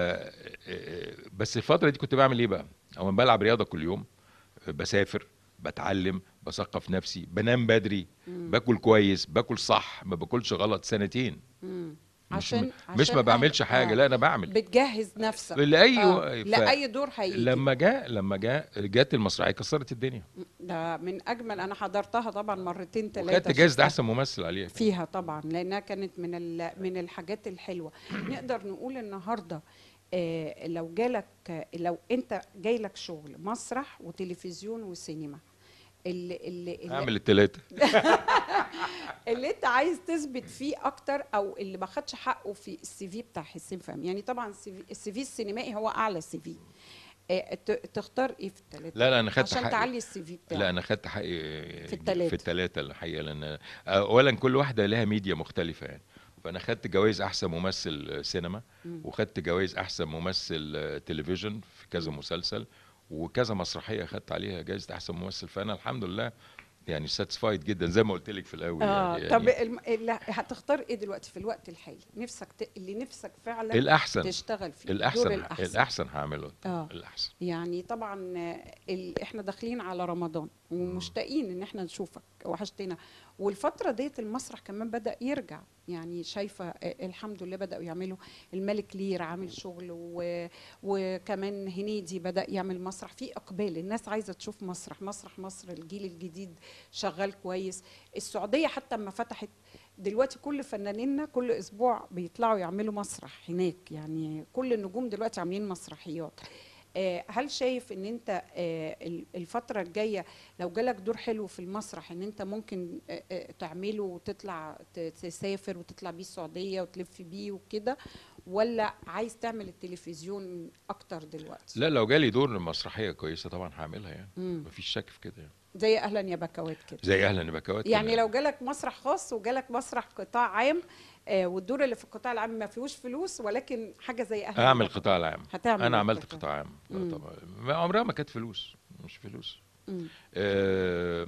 بس الفتره دي كنت بعمل ايه بقى او بلعب رياضه كل يوم بسافر بتعلم بثقف نفسي بنام بدري باكل كويس باكل صح ما باكلش غلط سنتين مم. مش عشان مش عشان ما بعملش أهل- حاجه آه. لا انا بعمل بتجهز نفسك لاي آه. و- ف- لاي دور هيجي لما جاء لما جاء جت المسرحيه كسرت الدنيا ده من اجمل انا حضرتها طبعا مرتين ثلاثه وخدت جايزه احسن ممثل عليها فيها طبعا لانها كانت من ال- من الحاجات الحلوه نقدر نقول النهارده آه، لو جالك لو انت جاي لك شغل مسرح وتلفزيون وسينما اللي اللي اللي, اعمل الثلاثه اللي انت عايز تثبت فيه اكتر او اللي ما خدش حقه في السي في بتاع حسين فهمي يعني طبعا السي في السي في السينمائي هو اعلى سي في آه، ت- تختار ايه في الثلاثه لا لا انا خدت عشان حقي. تعلي السي في بتاعك لا انا خدت حقي في التلاتة. في الثلاثه الحقيقه لان اولا كل واحده لها ميديا مختلفه يعني فانا خدت جوائز احسن ممثل سينما وخدت جوائز احسن ممثل تلفزيون في كذا مسلسل وكذا مسرحيه خدت عليها جائزه احسن ممثل فانا الحمد لله يعني ساتسفايد جدا زي ما قلت لك في الاول اه يعني, طب يعني الم- اللي هتختار ايه دلوقتي في الوقت الحالي نفسك ت... اللي نفسك فعلا الاحسن تشتغل فيه الاحسن الدور الاحسن الاحسن هعمله آه. الاحسن يعني طبعا آه، ال... احنا داخلين على رمضان ومشتاقين ان احنا نشوفك وحشتنا والفتره ديت المسرح كمان بدا يرجع يعني شايفه آه، الحمد لله بداوا يعملوا الملك لير عامل شغل و... وكمان هنيدي بدا يعمل مسرح في اقبال الناس عايزه تشوف مسرح مسرح مصر الجيل الجديد شغال كويس السعوديه حتى اما فتحت دلوقتي كل فنانينا كل اسبوع بيطلعوا يعملوا مسرح هناك يعني كل النجوم دلوقتي عاملين مسرحيات آه، هل شايف ان انت آه، ال- الفتره الجايه لو جالك دور حلو في المسرح ان انت ممكن آه، آه، تعمله وتطلع ت- تسافر وتطلع بيه السعوديه وتلف بيه وكده ولا عايز تعمل التلفزيون اكتر دلوقتي لا لو جالي دور مسرحيه كويسه طبعا هعملها يعني مم. مفيش شك في كده يعني زي اهلا يا بكوات كده زي اهلا بكوات يعني لو جالك مسرح خاص وجالك مسرح قطاع عام آه والدور اللي في القطاع العام ما فيهوش فلوس ولكن حاجه زي اهل اعمل البلد. قطاع العام هتعمل انا عملت القطاع. قطاع عام لا مم. طبعا ما عمرها ما كانت فلوس مش فلوس مم. آه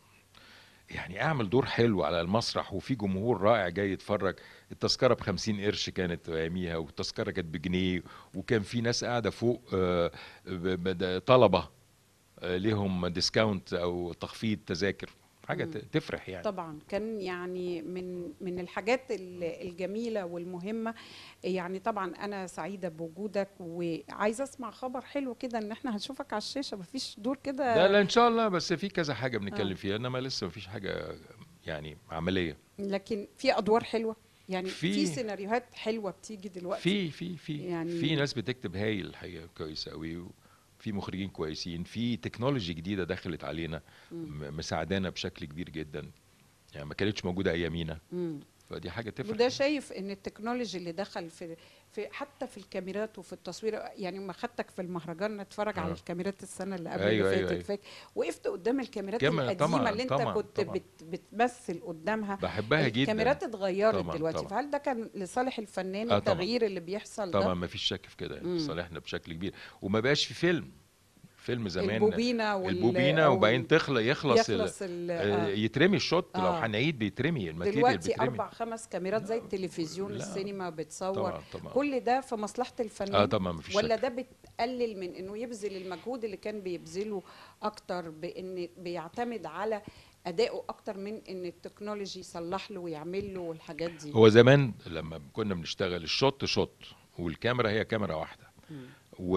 يعني اعمل دور حلو على المسرح وفي جمهور رائع جاي يتفرج التذكره ب 50 قرش كانت اياميها والتذكره كانت بجنيه وكان في ناس قاعده فوق آه، ب- ب- طلبه آه، ليهم ديسكاونت او تخفيض تذاكر حاجه مم. ت- تفرح يعني طبعا كان يعني من من الحاجات ال- الجميله والمهمه يعني طبعا انا سعيده بوجودك وعايزه اسمع خبر حلو كده ان احنا هنشوفك على الشاشه مفيش دور كده لا لا ان شاء الله بس في كذا حاجه آه. بنتكلم فيها انما لسه مفيش حاجه يعني عمليه لكن في ادوار حلوه يعني في, في- في سيناريوهات حلوه بتيجي دلوقتي في في في يعني- في ناس بتكتب هايل الحقيقه كويسه قوي في مخرجين كويسين في تكنولوجي جديده دخلت علينا م- مساعدانا بشكل كبير جدا يعني ما كانتش موجوده ايامينا مم. فدي حاجه تفرق وده شايف ان التكنولوجي اللي دخل في في حتى في الكاميرات وفي التصوير يعني ما خدتك في المهرجان نتفرج على آه. الكاميرات السنه اللي قبل أيوة، اللي أيوة، فاتت أيوة. فاك وقفت قدام الكاميرات كاميرا القديمه طبعاً، اللي انت طبعاً، كنت طبعاً. بت بتمثل قدامها بحبها جدا الكاميرات اتغيرت طبعاً، دلوقتي طبعاً. فهل ده كان لصالح الفنان آه، طبعاً. التغيير اللي بيحصل طبعا ده ما فيش شك في كده مم. يعني صالحنا بشكل كبير وما بقاش في فيلم فيلم زمان البوبينه وال البوبينه أو وبعدين تخلص يخلص, ال- يخلص ال- آه، آه. يترمي الشوت لو آه. هنعيد بيترمي الماتيريال دلوقتي بيترمي اربع خمس كاميرات زي التلفزيون لا. السينما بتصور طبعا طبعا كل ده في مصلحه الفنان اه طبعا ما فيش ولا شك ده بتقلل من انه يبذل المجهود اللي كان بيبذله اكتر بان بيعتمد على ادائه اكتر من ان التكنولوجي يصلح له ويعمل له الحاجات دي هو زمان لما كنا بنشتغل الشوت شوت والكاميرا هي كاميرا واحده مم.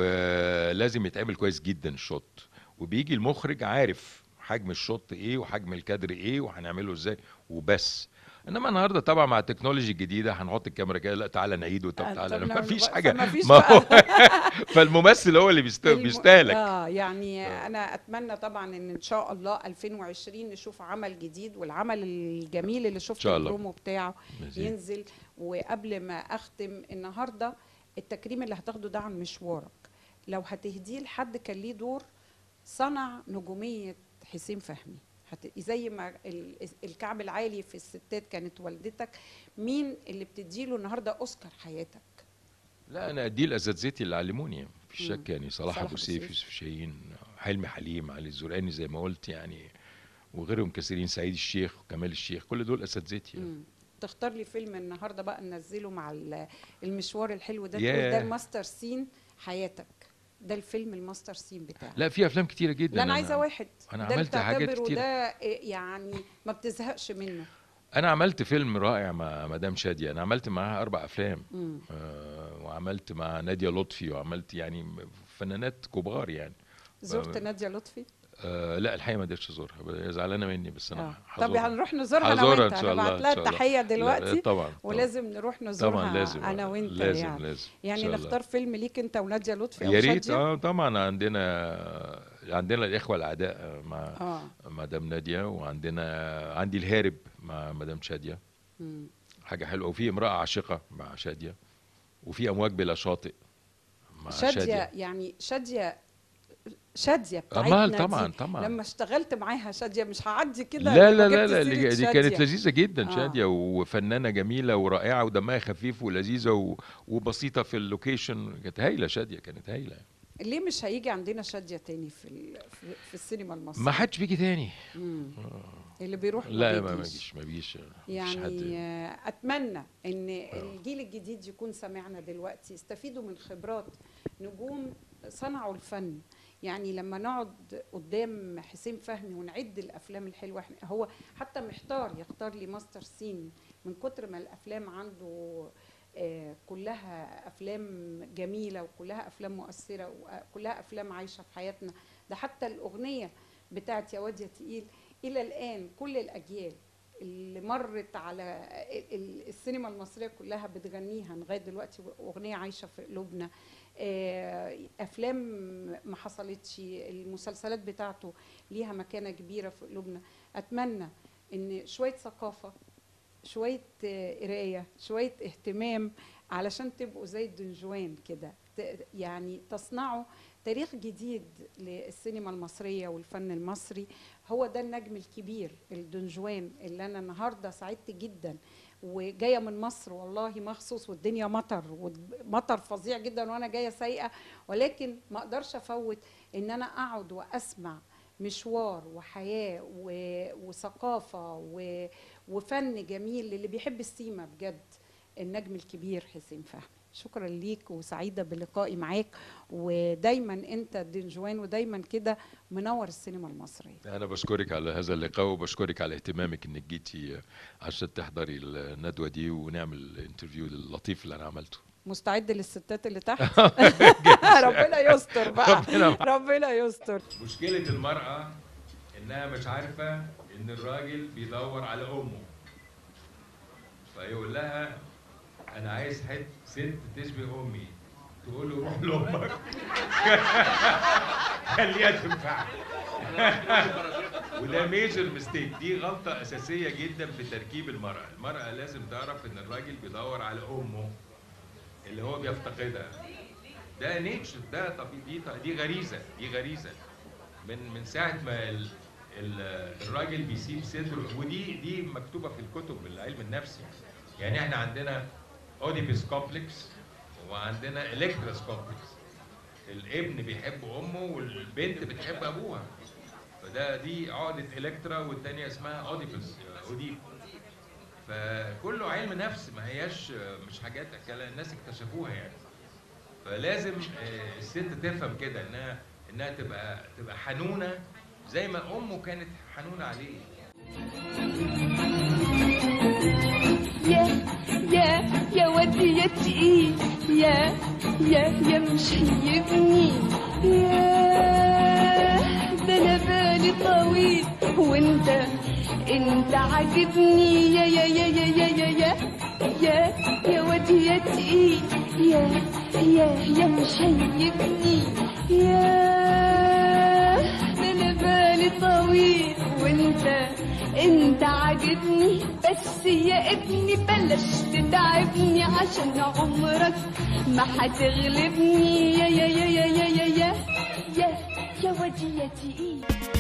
ولازم يتعمل كويس جدا الشوت وبيجي المخرج عارف حجم الشوت ايه وحجم الكادر ايه وهنعمله ازاي وبس انما النهارده طبعا مع التكنولوجي الجديده هنحط الكاميرا كده لا تعالى نعيده طب آه، تعالى طب ما نعمل فيش بقى- حاجه فما فيش ما بقى. هو فالممثل هو اللي بيست- الم- بيستهلك اه يعني انا اتمنى طبعا ان ان شاء الله 2020 نشوف عمل جديد والعمل الجميل اللي شفت شاء الله. البرومو بتاعه مزيد. ينزل وقبل ما اختم النهارده التكريم اللي هتاخده ده عن مشوارك لو هتهديه لحد كان ليه دور صنع نجوميه حسين فهمي هت... زي ما ال... الكعب العالي في الستات كانت والدتك مين اللي بتديله النهارده اوسكار حياتك لا انا ادي الاساتذتي اللي علموني في مم. شك يعني صلاح صلاح ابو أبو سيف سيف. يوسف شاهين حلمي حليم علي الزرقاني زي ما قلت يعني وغيرهم كثيرين سعيد الشيخ وكمال الشيخ كل دول اساتذتي يعني. مم. تختار لي فيلم النهارده بقى ننزله مع ال- المشوار الحلو ده ياه. تقول ده الماستر سين حياتك ده الفيلم الماستر سين بتاعك لا في افلام كتيره جدا لا انا عايزه واحد أنا ده عملت حاجات بتعتبره كتيرة. ده إيه يعني ما بتزهقش منه انا عملت فيلم رائع مع مدام شاديه انا عملت معاها اربع افلام مم. آه وعملت مع ناديه لطفي وعملت يعني فنانات كبار يعني زرت ناديه لطفي آه لا الحقيقه ما قدرتش ازورها هي زعلانه مني بس انا آه. طب هزورها. هنروح نزورها انا هزورها وانت إن شاء الله، هنبعت إن لها شاء الله. التحيه لا، دلوقتي طبعا طبعا ولازم نروح نزورها طبعا لازم انا وانت لازم يعني لازم يعني إن شاء الله. نختار فيلم ليك انت وناديه لطفي او يا ريت شادية؟ اه طبعا عندنا عندنا الاخوه الاعداء مع اه مدام ناديه وعندنا عندي الهارب مع مدام شاديه مم. حاجه حلوه وفي امراه عاشقه مع شاديه وفي امواج بلا شاطئ مع شادية, شاديه يعني شادية شادية امال بتاعتنا طبعا دي طبعا لما اشتغلت معاها شادية مش هعدي كده لا لما لا لا جبت لا سيرة دي, دي شادية. كانت لذيذه جدا آه. شاديه وفنانه جميله ورائعه ودمها خفيف ولذيذه و- وبسيطه في اللوكيشن كانت هايله شاديه كانت هايله ليه مش هيجي عندنا شادية تاني في ال- في, في السينما المصرية ما حدش بيجي تاني مم. اللي بيروح لا ما ما بيجيش. بيجيش ما بيجيش مفيش يعني حد آه، اتمنى ان الجيل الجديد يكون سامعنا دلوقتي يستفيدوا من خبرات نجوم صنعوا الفن يعني لما نقعد قدام حسين فهمي ونعد الافلام الحلوه احنا هو حتى محتار يختار لي ماستر سين من كتر ما الافلام عنده آه، كلها افلام جميله وكلها افلام مؤثره وكلها افلام عايشه في حياتنا ده حتى الاغنيه بتاعت يا واد يا تقيل الى الان كل الاجيال اللي مرت على ال- ال- السينما المصريه كلها بتغنيها لغايه دلوقتي اغنيه عايشه في قلوبنا آه، افلام ما حصلتش المسلسلات بتاعته ليها مكانه كبيره في قلوبنا اتمنى ان شويه ثقافه شويه آه، قرايه شويه اهتمام علشان تبقوا زي الدنجوان كده ت- يعني تصنعوا تاريخ جديد للسينما المصريه والفن المصري هو ده النجم الكبير الدنجوان اللي انا النهارده سعدت جدا وجايه من مصر والله مخصوص والدنيا مطر ومطر فظيع جدا وانا جايه سايقه ولكن ما اقدرش افوت ان انا اقعد واسمع مشوار وحياه و- وثقافه و- وفن جميل للي بيحب السيما بجد النجم الكبير حسين فهمي شكرا ليك وسعيده بلقائي معاك ودايما انت دنجوان ودايما كده منور السينما المصريه انا بشكرك على هذا اللقاء وبشكرك على اهتمامك انك جيتي عشان تحضري الندوه دي ونعمل الانترفيو اللطيف اللي انا عملته مستعد للستات اللي تحت ربنا يستر بقى ربنا معاك. ربنا يستر مشكله المراه انها مش عارفه ان الراجل بيدور على امه فيقول لها انا عايز حد ست تشبه امي تقول له روح لامك خليها تنفعك وده ميجر ميستيك دي غلطه اساسيه جدا في تركيب المراه المراه لازم تعرف ان الراجل بيدور على امه اللي هو بيفتقدها ده نيتشر ده طبيعي دي دي غريزه دي غريزه من من ساعه ما ال ال الراجل بيسيب صدره ودي دي مكتوبه في الكتب العلم النفسي يعني احنا عندنا اوديبس كومبلكس وعندنا الكترس كومبلكس الابن بيحب امه والبنت بتحب ابوها فده دي عقده الكترا والتانيه اسمها اوديبس اوديب فكله علم نفس ما هياش مش حاجات الناس اكتشفوها يعني فلازم آه، الست تفهم كده انها انها تبقى تبقى حنونه زي ما امه كانت حنونه عليه يا يا يا ودي يا تقيل يا يا يا مشيبني يا ده انا بالي طويل وانت انت عاجبني يا يا يا يا يا يا يا يا يا ودي يا تقيل يا يا يا مشيبني يا ده انا بالي طويل وانت انت عاجبني بس يا ابني بلاش تتعبني عشان عمرك ما هتغلبني يا يا يا يا يا يا يا يا يا ودي يا تقيل